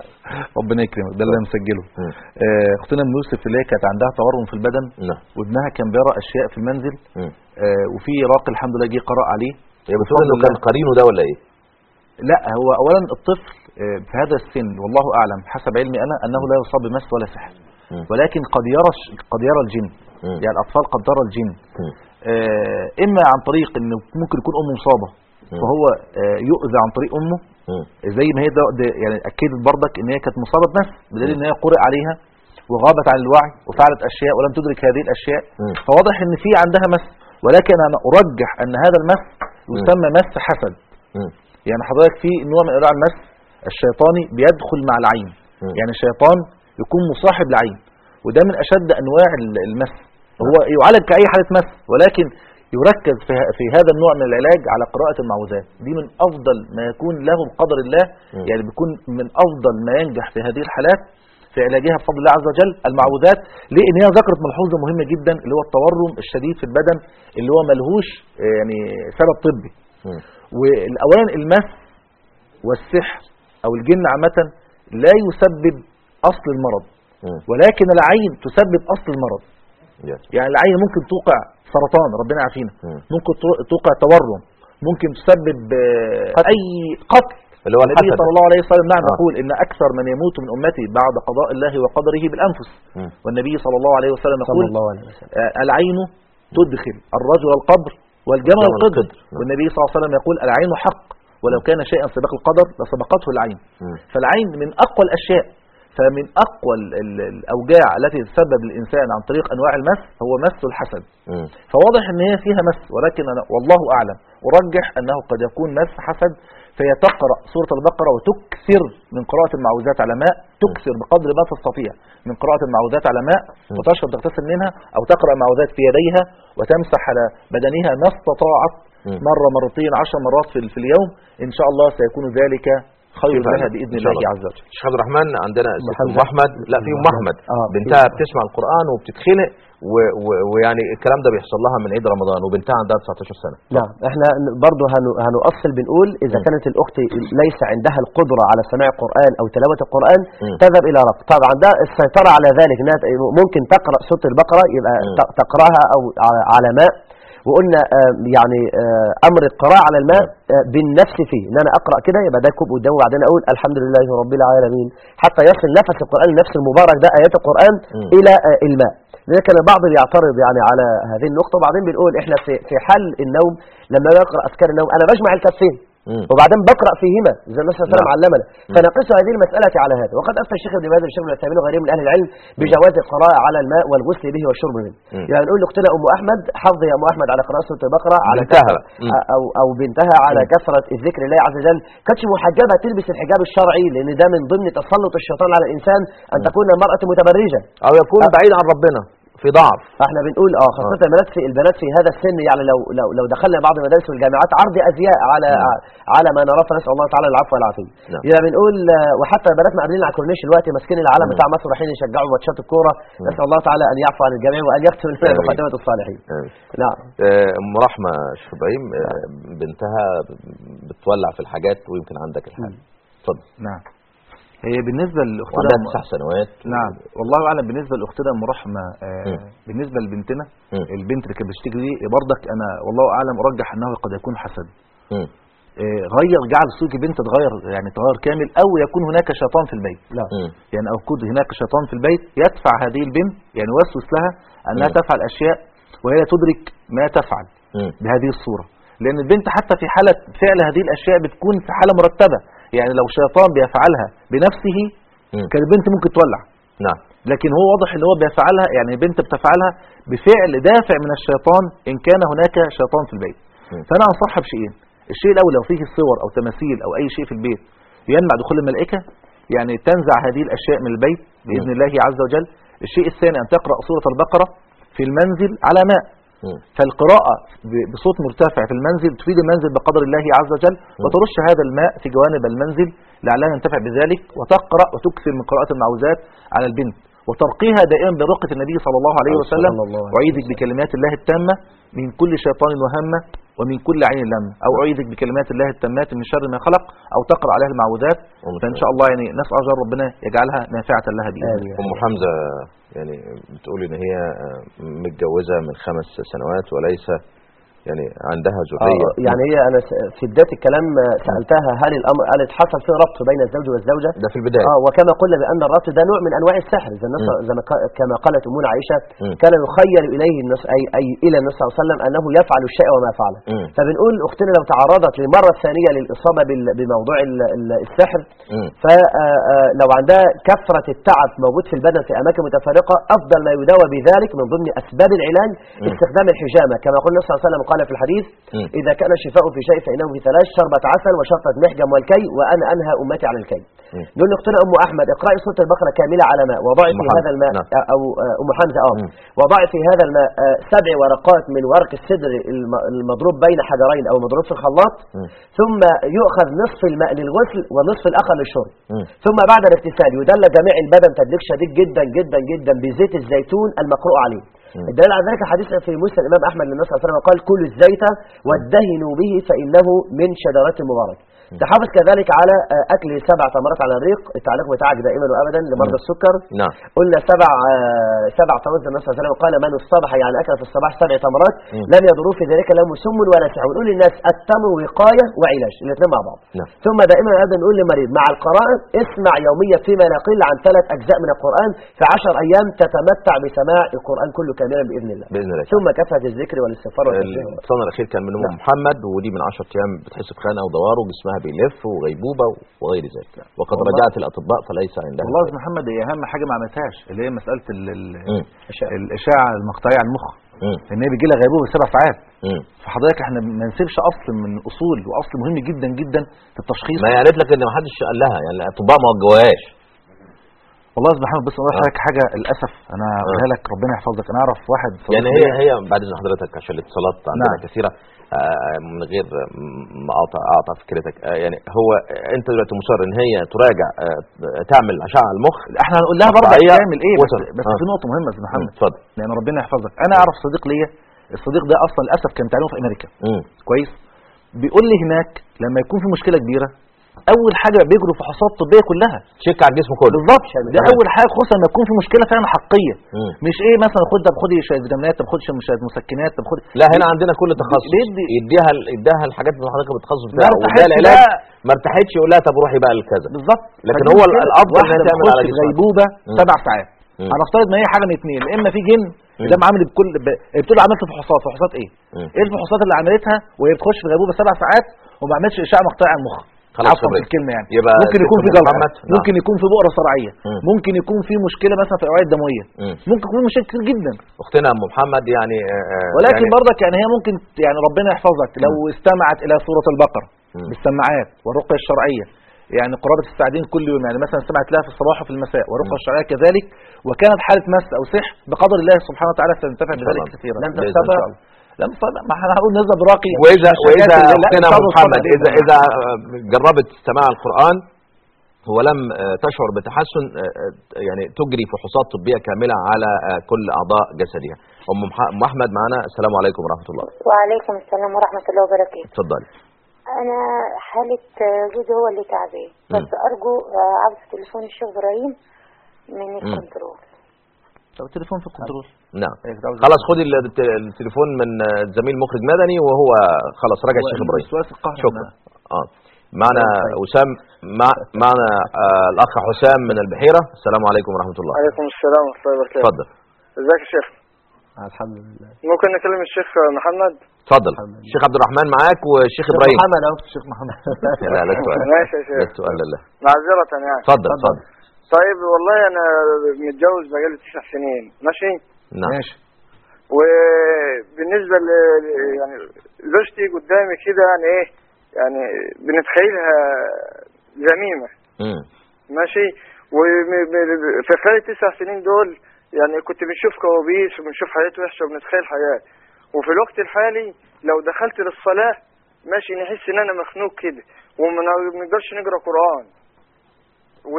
ربنا يكرمك ده اللي انا مسجله مم. آه، اختنا ام يوسف اللي هي كانت عندها تورم في البدن نعم وابنها كان بيرى اشياء في المنزل مم. آه، وفي راقي الحمد لله جه قرأ عليه هي بتقول بفضل انه كان الله. قرينه ده ولا ايه؟ لا هو اولا الطفل آه، في هذا السن والله اعلم حسب علمي انا انه لا يصاب بمس ولا سحر مم. ولكن قد يرى ش- قد يرى الجن مم. يعني الاطفال قد ترى الجن مم. آه، اما عن طريق انه ممكن يكون امه مصابه مم. فهو آه، يؤذى عن طريق امه مم. زي ما هي ده ده يعني اكدت برضك ان هي كانت مصابه بنفس بدليل ان هي قرئ عليها وغابت عن الوعي وفعلت اشياء ولم تدرك هذه الاشياء مم. فواضح ان في عندها مس ولكن انا ارجح ان هذا المس يسمى مس حسد مم. يعني حضرتك في نوع من انواع المس الشيطاني بيدخل مع العين مم. يعني الشيطان يكون مصاحب لعين وده من اشد انواع ال- المس هو يعالج كاي حاله مس ولكن يركز في ه- في هذا النوع من العلاج على قراءة المعوذات دي من أفضل ما يكون له بقدر الله مم. يعني بيكون من أفضل ما ينجح في هذه الحالات في علاجها بفضل الله عز وجل المعوذات ليه ان هي ذكرت ملحوظه مهمه جدا اللي هو التورم الشديد في البدن اللي هو ملهوش آه، يعني سبب طبي مم. والاوان المس والسحر او الجن عامه لا يسبب اصل المرض مم. ولكن العين تسبب اصل المرض Yes. يعني العين ممكن توقع سرطان ربنا يعافينا مم. ممكن تو- توقع تورم ممكن تسبب آه، اي قتل اللي هو النبي الحسد صلى الله عليه وسلم نعم آه. يقول ان اكثر من يموت من امتي بعد قضاء الله وقدره بالانفس مم. والنبي صلى الله عليه وسلم صلى يقول الله عليه وسلم آه، العين تدخل الرجل القبر والجمل الجمل القدر القدر. نعم. والنبي صلى الله عليه وسلم يقول العين حق ولو كان شيئا سبق القدر لسبقته العين مم. فالعين من اقوى الاشياء فمن اقوى ال- ال- الاوجاع التي تسبب للانسان عن طريق انواع المس هو مس الحسد مم. فواضح ان هي فيها مس ولكن أنا والله اعلم ارجح انه قد يكون مس حسد فهي تقرا سوره البقره وتكثر من قراءه المعوذات على ماء تكثر بقدر ما تستطيع من قراءه المعوذات على ماء م. وتشرب تغتسل منها او تقرا معوذات في يديها وتمسح على بدنها ما استطاعت م. مره مرتين عشر مرات في, في اليوم ان شاء الله سيكون ذلك خير في فعل. لها باذن إن شاء الله الله. عز وجل شيخ عبد الرحمن عندنا ست محمد. ام احمد لا في ام احمد آه، بنتها في- بتسمع القران وبتتخنق و- و- ويعني الكلام ده بيحصل لها من عيد رمضان وبنتها عندها 19 سنه نعم احنا برضه هنو هنؤصل بنقول اذا مم. كانت الاخت ليس عندها القدره على سماع القران او تلاوه القران مم. تذهب الى رب طبعا عندها السيطره على ذلك انها ممكن تقرا سوره البقره يبقى مم. ت- تقراها او على- على ماء وقلنا آه، يعني آه، امر القراءه على الماء آه، بالنفس فيه ان انا اقرا كده يبقى ده كوب قدامي وبعدين اقول الحمد لله رب العالمين حتى يصل نفس القران النفس المبارك ده ايات القران مم. الى آه، الماء لكن البعض بيعترض يعني على هذه النقطه وبعدين بنقول احنا في في حل النوم لما بقرا اذكار النوم انا بجمع الكفين مم. وبعدين بقرا فيهما زي النبي صلى الله عليه وسلم نعم. علمنا فنقيس هذه المساله على هذا وقد افتى الشيخ ابن باز والشيخ ابن عثيمين وغيرهم من اهل العلم بجواز القراءه على الماء والغسل به والشرب منه مم. يعني نقول لاختنا ام احمد حظ يا ام احمد على قراءه سوره البقره على بنتها كثرة- بقى. مم. او او بنتها على مم. كثره الذكر لله عز وجل كانتش محجبه تلبس الحجاب الشرعي لان ده من ضمن تسلط الشيطان على الانسان ان مم. تكون المراه متبرجه او يكون آه. بعيد عن ربنا في ضعف فاحنا بنقول اه خاصه آه. البنات في البنات في هذا السن يعني لو لو لو دخلنا بعض المدارس والجامعات عرض ازياء على نعم. على ما نراه فنسال الله تعالى العفو والعافيه نعم. يعني بنقول آه، وحتى بناتنا قاعدين على الكورنيش دلوقتي ماسكين العلم مم. بتاع مصر رايحين يشجعوا ماتشات الكوره نسال الله تعالى ان يعفو عن الجميع وان يختم لنا آمين. بخاتمه الصالحين آمين. نعم آه، ام رحمه شيخ ابراهيم آه، بنتها بتولع في الحاجات ويمكن عندك الحاجه اتفضل نعم هي بالنسبه وعندها لاختنا تسع سنوات نعم والله اعلم بالنسبه لاختنا ام رحمه آه مم. بالنسبه لبنتنا مم. البنت اللي كانت بتشتكي دي برضك انا والله اعلم ارجح انه قد يكون حسد مم. آه غير جعل سلوك البنت تغير يعني تغير كامل او يكون هناك شيطان في البيت لا مم. يعني او يكون هناك شيطان في البيت يدفع هذه البنت يعني يوسوس لها انها مم. تفعل اشياء وهي لا تدرك ما تفعل مم. بهذه الصورة لأن البنت حتى في حالة فعل هذه الأشياء بتكون في حالة مرتبة يعني لو شيطان بيفعلها بنفسه مم. كان البنت ممكن تولع نعم لكن هو واضح ان هو بيفعلها يعني البنت بتفعلها بفعل دافع من الشيطان ان كان هناك شيطان في البيت مم. فانا انصحها بشيئين الشيء الاول لو فيه صور او تماثيل او اي شيء في البيت يمنع دخول الملائكه يعني تنزع هذه الاشياء من البيت باذن مم. الله عز وجل الشيء الثاني ان تقرا سوره البقره في المنزل على ماء مم. فالقراءة ب- بصوت مرتفع في المنزل تفيد المنزل بقدر الله عز وجل وترش هذا الماء في جوانب المنزل لعلها ينتفع بذلك وتقرأ وتكثر من قراءة المعوذات على البنت وترقيها دائما برقة النبي صلى الله عليه صلى وسلم الله عليه أعيذك بكلمات الله التامة من كل شيطان وهمة ومن كل عين لامة أو أعيذك بكلمات الله التامات من شر ما خلق أو تقرأ عليها المعوذات فإن شاء الله يعني نسأل الله ربنا يجعلها نافعة لها بإذن الله آمين. ام حمزه يعني بتقول ان هي آه، متجوزه من خمس سنوات وليس يعني عندها ذريه آه يعني هي انا س- في بدايه الكلام آه، سالتها هل الامر قالت حصل فيه ربط بين الزوج والزوجه ده في البدايه اه وكما قلنا بان الربط ده نوع من انواع السحر زي النص مم. زي ما ق- كما قالت امنا عائشه مم. كان يخيل اليه النص اي اي الى النبي صلى الله عليه وسلم انه يفعل الشيء وما فعله مم. فبنقول اختنا لو تعرضت للمره الثانيه للاصابه بال- بموضوع ال- ال- السحر مم. فلو عندها كثره التعب موجود في البدن في اماكن متفرقه افضل ما يداوى بذلك من ضمن اسباب العلاج مم. استخدام الحجامه كما قال النبي صلى الله عليه وسلم قال في الحديث مم. اذا كان الشفاء في شيء فانه في ثلاث شربة عسل وشرطة محجم والكي وانا انهى امتي عن الكي مم. نقول لاختنا ام احمد اقراي سوره البقره كامله على ماء وضعي أم في حمزة، هذا الماء نعم. او آه، ام حمزه اه مم. وضعي في هذا الماء آه، سبع ورقات من ورق السدر الم- المضروب بين حجرين او مضروب في الخلاط مم. ثم يؤخذ نصف الماء للغسل ونصف الاخر للشرب مم. ثم بعد الاغتسال يدلى جميع البدن تدليك شديد جدا جدا جدا بزيت الزيتون المقروء عليه مم. الدليل على ذلك حديث في مسلم الامام احمد للنبي صلى الله عليه وسلم قال كلوا الزيت وادهنوا به فانه من شجرات المبارك تحافظ كذلك على آه، اكل سبع تمرات على الريق التعليق بتاعك دائما وابدا لمرضى السكر نعم قلنا سبع آه، سبع تمرات النبي صلى الله عليه وسلم قال من الصبح يعني اكل في الصباح سبع تمرات مم. لم يضروه في ذلك لا سم ولا سحر ونقول للناس التمر وقايه وعلاج الاثنين مع بعض نعم. ثم دائما وابدا نقول للمريض مع القراءه اسمع يوميا فيما لا يقل عن ثلاث اجزاء من القران في عشر ايام تتمتع بسماع القران كله كاملا باذن الله باذن الله ثم كثره الذكر والاستغفار والتسبيح الاتصال الاخير كان من ام نعم. محمد ودي من 10 ايام بتحس بخنقه ودوار وجسمها بيلف وغيبوبه وغير ذلك وقد والله. رجعت الاطباء فليس عندها والله يا أستاذ محمد هي اهم حاجه ما عملتهاش اللي هي مساله ال ال مم. الاشاعه المقطعيه على المخ مم. ان هي بيجي لها غيبوبه سبع ساعات مم. فحضرتك احنا ما نسيبش اصل من اصول واصل مهم جدا جدا في التشخيص ما هي قالت لك ان ما حدش قال لها يعني الاطباء ما وجهوهاش والله يا أستاذ محمد بس اقول آه. لحضرتك حاجه للاسف انا هقولها لك ربنا يحفظك انا اعرف واحد صديق يعني هي ليا- هي بعد اذن حضرتك عشان الاتصالات عندنا نعم. كثيره آه، من غير ما اقطع اقطع فكرتك آه، يعني هو انت دلوقتي مصر ان هي تراجع آه، تعمل اشعه على المخ احنا هنقول لها برضه مقطعية تعمل ايه بس, وصل. بس آه. في نقطه مهمه يا أستاذ مم، محمد اتفضل لان ربنا يحفظك انا اعرف صديق ليا الصديق ده اصلا للاسف كان تعليمه في امريكا مم. كويس بيقول لي هناك لما يكون في مشكله كبيره اول حاجه بيجروا فحوصات طبيه كلها شيك على الجسم كله بالظبط ده اول حاجه خصوصا لما يكون في مشكله فعلا حقيقيه مم. مش ايه مثلا خد طب خدي شويه فيتامينات طب خدي شويه مسكنات طب خدي لا هنا عندنا كل تخصص بيدي- يديها يديها الحاجات اللي حضرتك بالتخصص ما بتاعه ارتاحتش ويديها العلاج لا. ما ارتاحتش يقول لها طب روحي بقى لكذا بالظبط لكن فدي هو مشكلة. الأفضل إنها واحدة تعمل بتخش على في جسمها. غيبوبه مم. سبع ساعات مم. هنفترض ان هي حاجه من اثنين يا اما في جن مم. ده عامل بكل ب... بتقول له عملت فحوصات فحوصات ايه؟ مم. ايه الفحوصات اللي عملتها وهي بتخش في غيبوبه سبع ساعات وما عملتش اشعه مقطعيه على المخ خلاص عفوا في خبرت. الكلمه يعني يبقى ممكن يكون ست في أم جلطه محمد. نعم. ممكن يكون في بؤره صرعيه مم. ممكن يكون في مشكله مثلا في الاوعيه الدمويه مم. ممكن يكون مشاكل كتير جدا اختنا ام محمد يعني آه، آه، ولكن يعني برضك يعني هي ممكن يعني ربنا يحفظك لو استمعت الى سوره البقره مم. بالسماعات والرقيه الشرعيه يعني قرابه الساعتين كل يوم يعني مثلا استمعت لها في الصباح وفي المساء والرقيه الشرعيه كذلك وكانت حاله مس او سحر بقدر الله سبحانه وتعالى سننتفع إن شاء بذلك الله. كثيرا لم بإذن تستطع الله. لم تستطع ما احنا هنقول نزل براقي واذا مش واذا حكاية ال- لا، اختنا ام إصابة محمد الصدى اذا بإذن اذا آه، جربت سماع القران ولم آه، تشعر بتحسن آه، آه، يعني تجري فحوصات طبيه كامله على آه، كل اعضاء جسدها ام مح- أم احمد معنا السلام عليكم ورحمه الله وعليكم السلام ورحمة الله وبركاته اتفضلي أنا حالة آه، جوزي هو اللي تعبان بس أرجو آه، عاوز تليفون الشيخ إبراهيم من الكنترول طب التليفون في الكنترول نعم إيه، كنت عاوز- خلاص خدي الت- التليفون من آه، زميل مخرج مدني وهو خلاص راجع هو الشيخ ابراهيم الوسواس القهري شكرا أنا- اه معنا وسام مع معنا آه الاخ حسام من البحيره السلام عليكم ورحمه الله عليكم السلام ورحمة الله وبركاته اتفضل ازيك يا شيخ الحمد لله ممكن نكلم الشيخ محمد اتفضل الشيخ عبد الرحمن معاك والشيخ ابراهيم محمد اهو الشيخ محمد لا لا سؤال ماشي يا لا شيخ سؤال لله معذرة يعني اتفضل اتفضل طيب والله انا متجوز بقالي تسع سنين ماشي نعم ماشي وبالنسبة ل يعني زوجتي قدامي كده يعني ايه يعني بنتخيلها ذميمة مم. ماشي وفي خلال التسع سنين دول يعني كنت بنشوف كوابيس وبنشوف حياة وحشة وبنتخيل حياة وفي الوقت الحالي لو دخلت للصلاة ماشي نحس ان انا مخنوق كده وما نقدرش نقرا قرآن و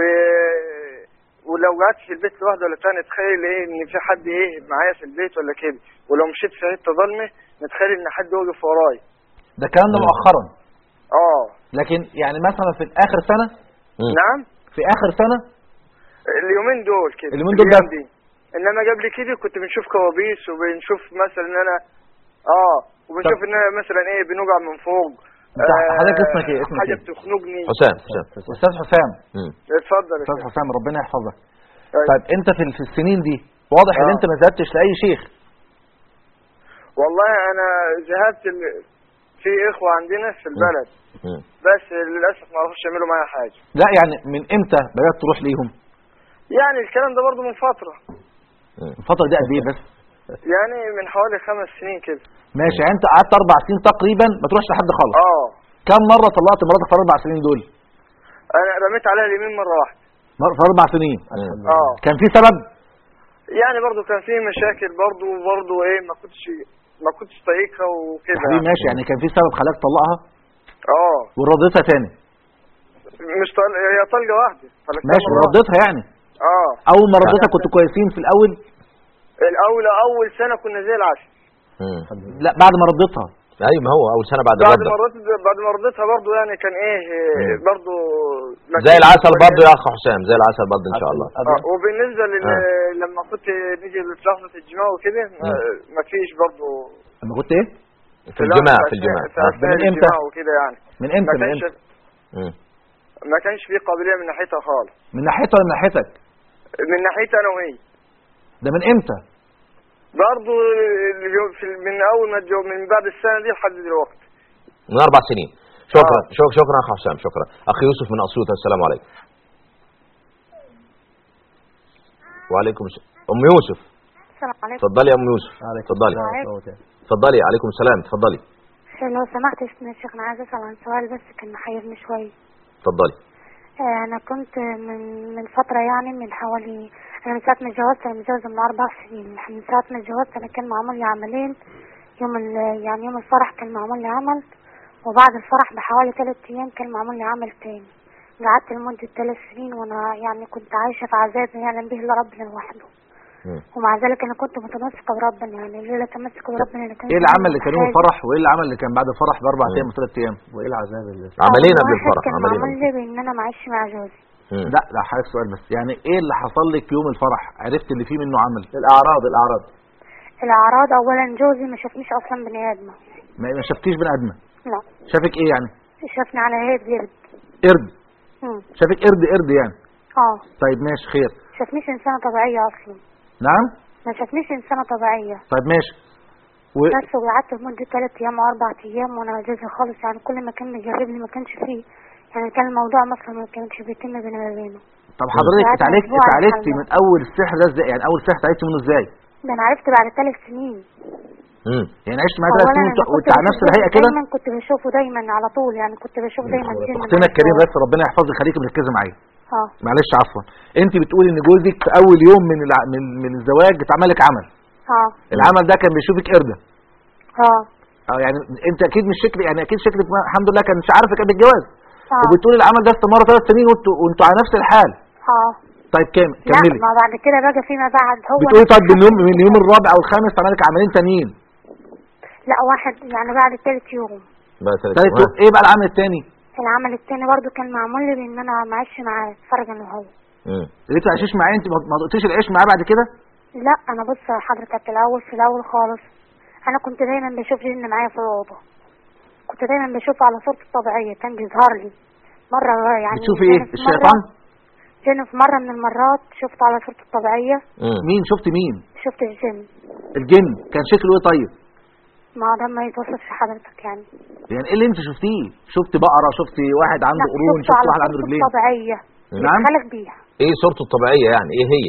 ولو قعدت في البيت لوحدي ولا بتاع نتخيل ايه ان في حد ايه معايا في البيت ولا كده ولو مشيت في حته ظلمه نتخيل ان حد واقف وراي ده الكلام ده مؤخرا اه لكن يعني مثلا في اخر سنه مم. نعم في اخر سنه اليومين دول كده اليومين دول الأيام بس. دي انما قبل كده كنت بنشوف كوابيس وبنشوف مثلا ان انا اه وبنشوف ان انا مثلا ايه بنوقع من فوق انت حضرتك اسمك ايه؟ اسمك حاجه ايه؟ بتخنقني حسام حسام استاذ حسام مم. اتفضل يا استاذ شيخ. حسام ربنا يحفظك أيوة. طيب انت في في السنين دي واضح ان آه. انت ما ذهبتش لاي شيخ والله انا ذهبت ال- في اخوه عندنا في البلد مم. بس للاسف ما عرفوش يعملوا معايا حاجه لا يعني من امتى بدات تروح ليهم يعني الكلام ده برضه من فتره الفتره دي قد ايه بس يعني من حوالي خمس سنين كده ماشي يعني انت قعدت اربع سنين تقريبا ما تروحش لحد خالص اه كم مره طلقت مراتك في الاربع سنين دول انا رميت عليها اليمين مره واحده مر- في اربع سنين مم. اه كان في سبب يعني برضه كان في مشاكل برضه برضه ايه ما كنتش ما كنتش طايقها وكده حبيبي ماشي يعني كان في سبب خلاك تطلقها اه وردتها تاني مش طل... هي طلقه واحده طلقتها ماشي مرة واحدة. وردتها يعني اه اول ما ردتها كنتوا كويسين في الاول الاول اول سنه كنا زي العسل مم. لا بعد ما ردتها ايوه ما هو اول سنه بعد بعد الرده ما رضيت بعد ما رضيتها برضه يعني كان ايه مم. برضه زي العسل برضه يا اخ حسام زي العسل برضه ان شاء الله آه وبالنسبه لل... آه. لما كنت نيجي في لحظه الجماع وكده ما- ما فيش برضه لما كنت ايه في الجماع في الجماع في آه. اثناء من إمتى؟ الجماع وكده يعني من ما امتى من كانش امتى مم. ما كانش في قابليه من ناحيتها خالص من ناحيتها ولا من ناحيتك من ناحيتي انا وهي ده من امتى برضه اليوم- في من اول ما الجو من بعد السنه دي لحد دلوقتي من اربع سنين شكرا آه. شكرا شكرا اخ حسام شكرا اخ يوسف من اسيوط السلام عليكم وعليكم السلام ام يوسف السلام عليكم اتفضلي يا ام يوسف اتفضلي اتفضلي عليكم السلام اتفضلي لو سمحت يا سيدنا الشيخ انا عايزه اسال عن سؤال بس كان محيرني شويه اتفضلي آه، انا كنت من من فتره يعني من حوالي انا من ساعه ما اتجوزت انا متجوزه من اربع سنين من ساعه ما اتجوزت انا كان معمول لي عملين يوم ال- يعني يوم الفرح كان معمول لي عمل وبعد الفرح بحوالي ثلاث ايام كان معمول لي عمل تاني قعدت لمدة ثلاث سنين وانا يعني كنت عايشة في عذاب ما يعلم به الا ربنا لوحده مم. ومع ذلك انا كنت متمسكة بربنا يعني لولا تمسك بربنا اللي كان ايه العمل اللي كان يوم حاجة. الفرح وايه العمل اللي كان بعد الفرح باربع مم. ايام وثلاث ايام وايه العذاب اللي عملين قبل واحد الفرح كان عملين معمول لي بان انا معيش مع جوزي مم. لا لا حضرتك سؤال بس يعني ايه اللي حصل لك في يوم الفرح عرفت اللي فيه منه عمل الاعراض الاعراض الاعراض اولا جوزي ما شافنيش اصلا بني ادمه ما ما شفتيش بني ادمه لا شافك ايه يعني شافني على هيئة قرد قرد مم. شافك قرد قرد يعني اه طيب ماشي خير شافنيش انسانة طبيعية اصلا نعم ما شافنيش انسانة طبيعية طيب ماشي و... بس وقعدت لمدة ثلاث ايام او اربع ايام وانا جوزي خالص يعني كل ما كان مجربني ما كانش فيه يعني كان الموضوع مثلا ما كانش بيتم بيني وبينه طب حضرتك قعدت اتعالجت أسبوع على اتعالجتي الحل. من اول السحر ده ازاي يعني اول سحر اتعالجتي منه ازاي ده انا عرفت بعد ثلاث سنين مم. يعني عشت معاه ثلاث اولا سنين انا وانت- كنت وانت على نفس بشوفه الهيئه كده دايما كنت بشوفه دايما على طول يعني كنت بشوف دايما جن اختنا معايا الكريمه شوية. بس ربنا يحفظك خليكي مركزه معايا اه معلش عفوا انت بتقولي ان جوزك في اول يوم من الع... من من الزواج اتعمل لك عمل اه العمل ده كان بيشوفك قرده اه اه يعني انت اكيد مش شكل يعني اكيد شكلك ما- الحمد لله كان مش عارفك قبل الجواز اه وبتقولي العمل ده استمر ثلاث سنين وانتوا وانتوا على نفس الحال اه طيب كام لا كملي ما بعد كده بقى فيما بعد هو بتقولي طيب من اليوم من اليوم الرابع او الخامس اتعمل لك عملين تانيين لا واحد يعني بعد ثالث يوم بقى ثلاث ثالث يوم. ايه بقى العمل التاني العمل التاني برضو كان معمول لي بان انا معيش معاه فرق انا وهو مم. اللي انت عايشش معاه انت ما- ما دقتيش العيش معاه بعد كده لا انا بص حضرتك الاول في الاول خالص انا كنت دايما بشوف جن معايا في الاوضه كنت دايما بشوفه على صورته الطبيعيه كان بيظهر لي مره يعني بتشوفي جن ايه في الشيطان مرة- جن في مره من المرات شفته على صورته الطبيعيه مم. مين شفت مين شفت الجن الجن كان شكله ايه طيب ما ده ما يتوصفش حضرتك يعني يعني ايه اللي انت شفتيه شفت بقره شفت واحد عنده لا قرون شفته شفت على واحد عنده صورته رجلين الطبيعيه اللي نعم. اتخلق بيها ايه صورته الطبيعيه يعني ايه هي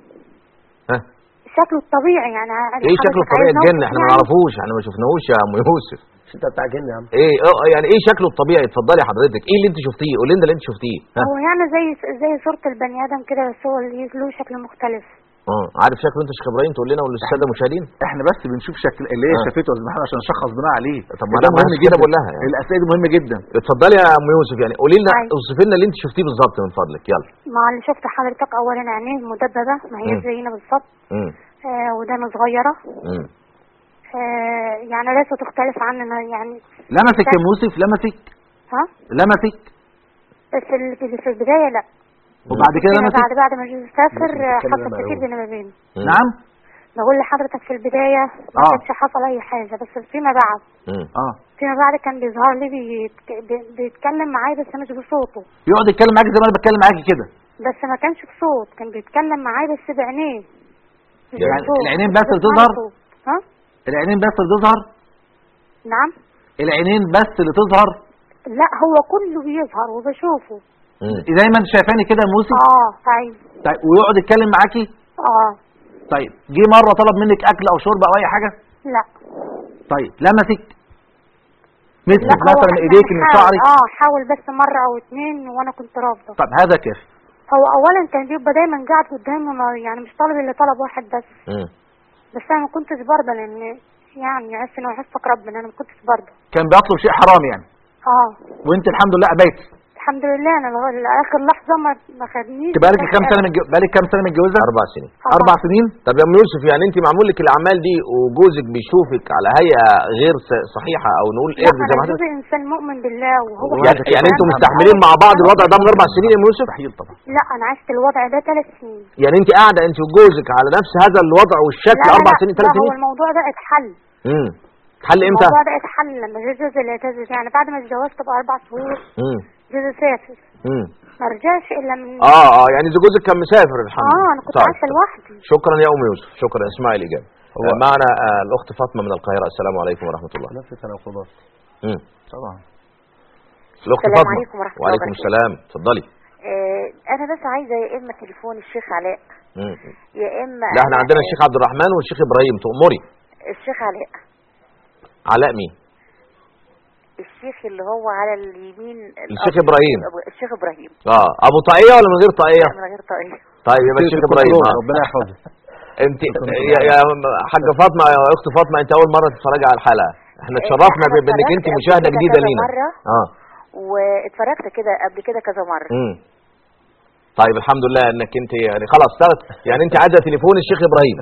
ها شكله الطبيعي يعني ايه شكله حضرتك الطبيعي عايز الجن نوصف احنا ما يعني؟ نعرفوش احنا ما شفناهوش يا ام يوسف مش انت بتاع جن يا عم ايه اه يعني ايه شكله الطبيعي اتفضلي حضرتك ايه اللي انت شفتيه قولي لنا اللي انت شفتيه ها هو يعني زي زي صورة البني آدم كده بس هو اللي له شكل مختلف اه عارف شكله انت يا شيخ ابراهيم تقول لنا وللساده المشاهدين احنا بس بنشوف شكل اللي هي آه. شافته يا استاذ محمد عشان نشخص بناء عليه طب ما ده انا مهم بس كده جدا بقول لها يعني. الاسئله دي مهمه جدا اتفضلي يا ام يوسف يعني قولي لنا أيوة. اوصفي لنا اللي انت شفتيه بالظبط من فضلك يلا مع اللي شفت حضرتك أولا عينيه مدببة ما هي مم. زينا بالظبط امم آه ودان صغيرة امم آه يعني ليس تختلف عننا يعني لمسك يا ام يوسف لمسك ها لمسك بس ال- في في البداية لا وبعد كده فيما لمسك بعد بعد ما جوزي سافر بس آه، بتتكلم حصل مع كتير هو. بيننا وبينه نعم بقول لحضرتك في البداية ما آه. كانش حصل أي حاجة بس فيما بعد امم اه فيما بعد كان بيظهر لي بيتك... بي- بيتكلم معايا بس مش بصوته يقعد يتكلم معاك زي ما انا بتكلم معاكي كده بس ما كانش بصوت كان بيتكلم معايا بس بعينيه مش يعني بصوت. العينين بس اللي بسمع تظهر؟ صوت. ها العينين بس اللي تظهر نعم العينين بس اللي تظهر لا هو كله بيظهر وبشوفه امم زي ما انت شايفاني كده يا ام يوسف اه ايوه طيب ويقعد يتكلم معاكي اه طيب جه مره طلب منك اكل او شرب او اي حاجه لا طيب لمسك لا مسك هو مثلا يعني ايديك من حاول- شعرك اه حاول بس مره او اتنين وانا كنت رافضه طب هذا كيف هو اولا كان بيبقى دايما قاعد قدامي ما- يعني مش طالب الا طلب واحد بس امم بس انا ما كنتش برضه لان يعني عرفت انه يحفك ربنا انا ما كنتش برضه كان بيطلب شيء حرام يعني اه وانت الحمد لله ابيت الحمد لله انا لغايه لاخر لحظه ما ما خدنيش انت بقالك كام سنه متج... بقالك كام سنه متجوزه اربع سنين اربع سنين طب يا ام يوسف يعني انت معمول لك الاعمال دي وجوزك بيشوفك على هيئه غير س- صحيحه او نقول لا قرد زي ما انا حضرتك جوزي انسان مؤمن بالله وهو يعني, يعني انتوا مستحملين مع بعض الوضع ده من اربع سنين يا ام يوسف مستحيل طبعا لا انا عشت الوضع ده ثلاث سنين يعني انت قاعده انت وجوزك على نفس هذا الوضع والشكل لا لا اربع لا, سنين لا ثلاث هو سنين الموضوع ده اتحل امم حل امتى؟ الموضوع ده اتحل لما جوزي اللي اعتزل يعني بعد ما اتجوزت باربع شهور امم جوزي سافر امم ما رجعش الا من اه اه يعني زي جوزك كان مسافر الحمد لله اه انا كنت طيب. عايشه لوحدي شكرا يا ام يوسف شكرا اسمعي الاجابه هو- آه، معنا آه، الاخت فاطمه من القاهره السلام عليكم ورحمه الله نفس التناقضات امم طبعا الاخت السلام فاطمه عليكم ورحمة الله وعليكم وبركاته. السلام اتفضلي آه، انا بس عايزه يا اما تليفون الشيخ علاء مم. يا اما لا احنا أنا- عندنا الشيخ عبد الرحمن والشيخ ابراهيم تؤمري الشيخ علاء علاء مين الشيخ اللي هو على اليمين الشيخ الأبيض. إبراهيم. أبو- الشيخ ابراهيم اه ابو طاقيه ولا من غير طاقيه لا من غير طريق طيب يبقى الشيخ ابراهيم كنترول، آه. ربنا يحفظه انت يا, يا حاجه فاطمه يا اخت فاطمه انت اول مره تتفرجي على الحلقه احنا اتشرفنا أنا بانك انت اتفرجت مشاهده قبل كده جديده كذا لينا مرة. اه واتفرجت كده قبل كده كذا مره امم طيب الحمد لله انك انت يعني خلاص تلت يعني انت عايزه تليفون الشيخ ابراهيم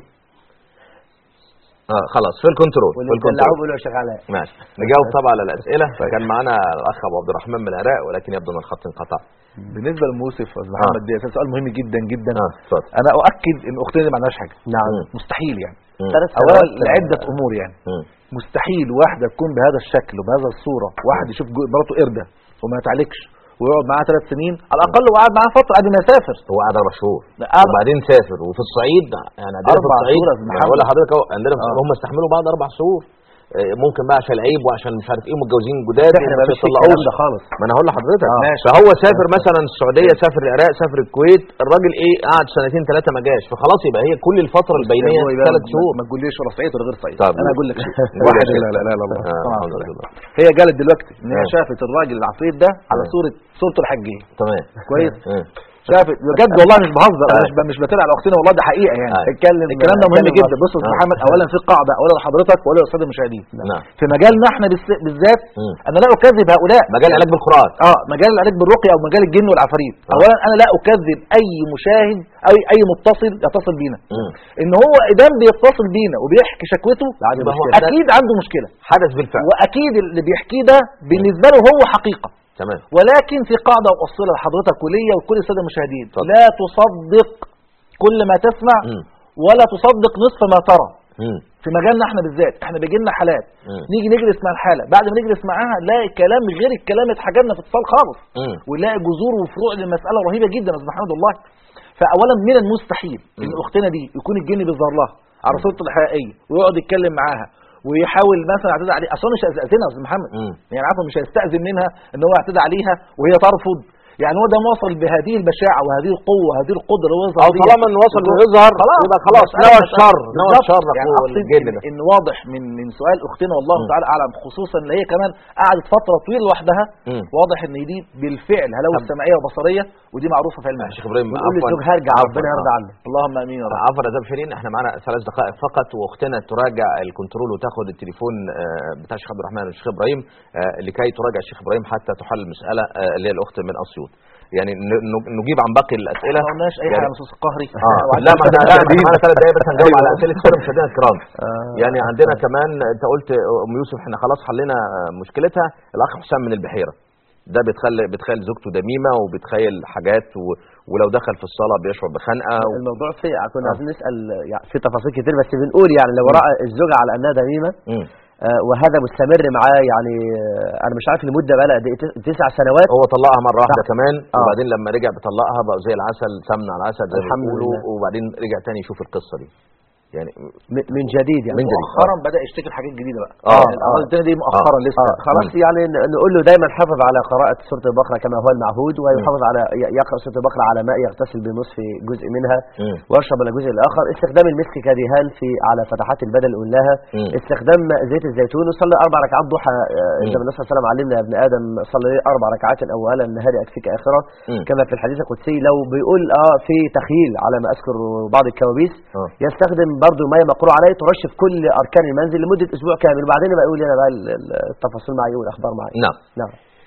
اه خلاص في الكنترول في واللي الكنترول بتدلعوه بيقولوا يا شيخ علاء ماشي نجاوب طبعا على الاسئله فكان معانا الاخ ابو عبد الرحمن من العراق ولكن يبدو ان الخط انقطع بالنسبه لام يوسف يا أستاذ محمد ده سؤال مهم جدا جدا اه اتفضل انا اؤكد ان اختنا دي ما عندهاش حاجه نعم مستحيل يعني مم. ثلاث اولا سنوات لعده امور يعني مم. مستحيل واحده تكون بهذا الشكل وبهذا الصوره واحد يشوف جو- مراته قرده وما يتعالجش ويقعد معاها ثلاث سنين على الاقل وقعد معاها فتره قبل ما يسافر هو قعد اربع شهور لا، قعد- وبعدين سافر وفي الصعيد يعني عندنا في أربع الصعيد شهور يا أستاذ يعني محمد. بقول لحضرتك اهو عندنا في آه. الصعيد هم استحملوا بعض اربع شهور آه، ممكن بقى عشان العيب وعشان مش عارف ايه متجوزين جداد احنا ومش مالناش في يطلقوش. الكلام ده خالص ما انا هقول لحضرتك آه. ماشي. فهو سافر مثلا السعوديه سافر العراق سافر الكويت الراجل ايه قعد سنتين ثلاثه ما جاش فخلاص يبقى هي كل الفتره البينيه هو يبقى ثلاث ما- شهور ما تقوليش ولا صعيد ولا غير صعيد طب انا اقول لك شيء قول واحد يا شيخ. لا لا لا لا الله آه، طبعا. الحمد لله هي قالت دلوقتي ان هي آه. شافت الراجل العفريت ده على آه. صوره صورته الحجيه تمام كويس آه. شافت بجد والله مش بهزر انا آه. مش ب- مش بتريق على اختنا والله ده حقيقه يعني آه. اتكلم الكلام ده مهم اتكلم جدا بص يا أستاذ آه. محمد اولا في قاعده اولا لحضرتك واولا للساده المشاهدين نعم في مجالنا احنا بالس- بالذات مم. انا لا اكذب هؤلاء مجال العلاج بالقران اه مجال العلاج بالرقيه او مجال الجن والعفاريت آه. اولا انا لا اكذب اي مشاهد اي اي متصل يتصل بينا مم. ان هو اذا بيتصل بينا وبيحكي شكوته عنده مشكلة. اكيد عنده مشكله حدث بالفعل واكيد اللي بيحكيه ده بالنسبه له هو حقيقه تمام ولكن في قاعده اوصلها لحضرتك وليا وكل الساده المشاهدين اتفضل. لا تصدق كل ما تسمع مم. ولا تصدق نصف ما ترى مم. في مجالنا احنا بالذات احنا بيجي لنا حالات مم. نيجي نجلس مع الحاله بعد ما نجلس معاها نلاقي كلام غير الكلام اللي اتحكى لنا في اتصال خالص مم. ونلاقي جذور وفروع للمساله رهيبه جدا يا استاذ محمد والله فاولا من المستحيل ان مم. اختنا دي يكون الجن بيظهر لها على صورته الحقيقيه ويقعد يتكلم معاها ويحاول مثلا يعتدي عليه اصلا مش هيستاذنها يا استاذ محمد مم. يعني عارفه مش هيستاذن منها ان هو يعتدي عليها وهي ترفض يعني هو ده موصل بهذه البشاعه وهذه القوه وهذه القدره اللي هو يظهر او بيها. طالما انه وصل انه يظهر يبقى خلاص مسألة- نوى مسألة- الشر نوى بالظبط. الشر يعني اخوه أقصد الجن إن, ده ان واضح من من سؤال اختنا والله مم. تعالى اعلم خصوصا ان هي كمان قعدت فتره طويله لوحدها مم. واضح ان دي بالفعل هلاوس طب- سمعيه وبصريه ودي معروفه في علم يا شيخ ابراهيم ونقول عفواً. للزوج هرجع عفواً. ربنا يرضى آه. عنك اللهم امين يا رب عفوا يا استاذ شيرين احنا معانا ثلاث دقائق فقط واختنا تراجع الكنترول وتاخد التليفون آه، بتاع الشيخ عبد الرحمن والشيخ ابراهيم آه، لكي تراجع الشيخ ابراهيم حتى تحل المساله آه، اللي هي الاخت من اسيوط يعني ن- ن- نجيب عن باقي الاسئله ما قلناش اي يعني- حاجه عن نصوص القهري اه لا ما احنا لا احنا معانا ثلاث دقايق بس هنجاوب على اسئله كل مشاهدينا الكرام يعني عندنا كمان انت قلت ام يوسف احنا خلاص حلينا آه، مشكلتها الاخ حسام من البحيره ده بتخلي بتخيل زوجته دميمه وبتخيل حاجات و... ولو دخل في الصلاه بيشعر بخنقه و... الموضوع في كنا آه. عايزين نسال يعني في تفاصيل كتير بس بنقول يعني لو راى الزوجه على انها دميمه مم. آه، وهذا مستمر معاه يعني آه، انا مش عارف لمده بقى لها قد إيه، تس- تسع سنوات هو طلقها مره واحده صح. كمان آه. وبعدين لما رجع بطلقها بقى زي العسل سمنه على العسل زي ما الحمد بيقولوا لله. وبعدين رجع تاني يشوف القصه دي يعني م- من جديد يعني من جديد. مؤخرا بدا يشتكي حاجات جديده بقى آه. يعني الامراض التانية دي مؤخرا لسه آه خلاص يعني ن- نقول له دايما حافظ على قراءة سورة البقرة كما هو المعهود ويحافظ على ي- يقرأ سورة البقرة على ماء يغتسل بنصف جزء منها مم. ويشرب على الجزء الآخر استخدام المسك كدهان في على فتحات البدن قلناها مم. استخدام زيت الزيتون وصلي أربع ركعات ضحى آه، مم. زي ما النبي صلى الله عليه وسلم علمنا يا ابن آدم صلي أربع ركعات أولا النهار أكفيك آخرة مم. كما في الحديث القدسي لو بيقول اه في تخيل على ما أذكر بعض الكوابيس آه. يستخدم برضو ميه مقروء عليه ترش في كل اركان المنزل لمده اسبوع كامل وبعدين يبقى يقول لنا بقى ال- ال- التفاصيل معي والاخبار معي نعم نعم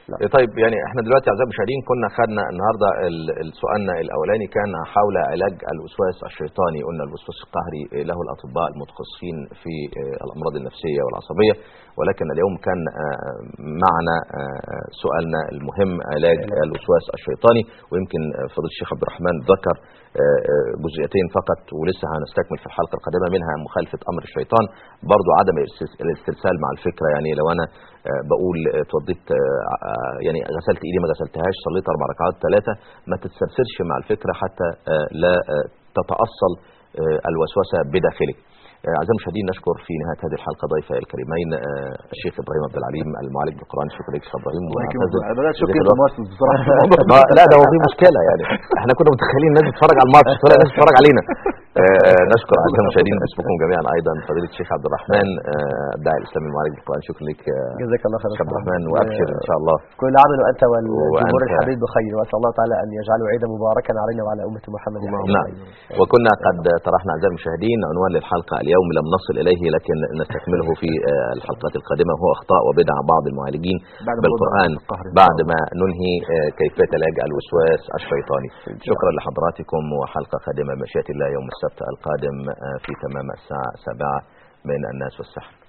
نعم. طيب يعني احنا دلوقتي اعزائي المشاهدين كنا خدنا النهارده ال- ال- سؤالنا الاولاني كان حول علاج الوسواس الشيطاني قلنا الوسواس القهري له الاطباء المتخصصين في آه، الامراض النفسيه والعصبيه ولكن اليوم كان آه، معنا آه، سؤالنا المهم علاج الوسواس الشيطاني ويمكن آه، فضيله الشيخ عبد الرحمن ذكر آه، آه، جزئيتين فقط ولسه هنستكمل في الحلقه القادمه منها مخالفه امر الشيطان برضو عدم الاستس- الاسترسال مع الفكره يعني لو انا آه، بقول آه، اتوضيت آه، آه، يعني غسلت ايدي ما غسلتهاش صليت اربع ركعات ثلاثه ما تتسرسلش مع الفكره حتى آه، لا آه، تتاصل آه، الوسوسه بداخلك آه، اعزائي المشاهدين نشكر في نهايه هذه الحلقه ضيفي الكريمين آه، الشيخ ابراهيم عبد العليم المعالج بالقران شكرا لك يا شيخ ابراهيم ونعتذر انا بدات اشوف جزاك كده الله الماتش بصراحه ما- لا ده هو في مشكله يعني احنا كنا متخيلين الناس بتتفرج على الماتش طلع الناس بتتفرج علينا آه، آه، نشكر اعزائي المشاهدين باسمكم جميعا ايضا فضيله الشيخ عبد الرحمن آه، الداعي الاسلامي المعالج بالقران شكرا لك آه، جزاك الله خيرا شيخ عبد الرحمن وابشر ان شاء الله كل عام وانت والجمهور وأنت- الحبيب بخير واسال الله تعالى ان يجعله عيدا مباركا علينا وعلى امه محمد نعم وكنا قد طرحنا اعزائي المشاهدين عنوان للحلقه اليوم لم نصل اليه لكن نستكمله في آه، الحلقات القادمه وهو اخطاء وبدع بعض المعالجين بعد ما بالقران قلنا القهر. بعد ما ننهي آه، كيفيه علاج الوسواس الشيطاني شكرا لحضراتكم وحلقه قادمه بمشيئه الله يوم السبت القادم آه، في تمام الساعه 7 من الناس والسحر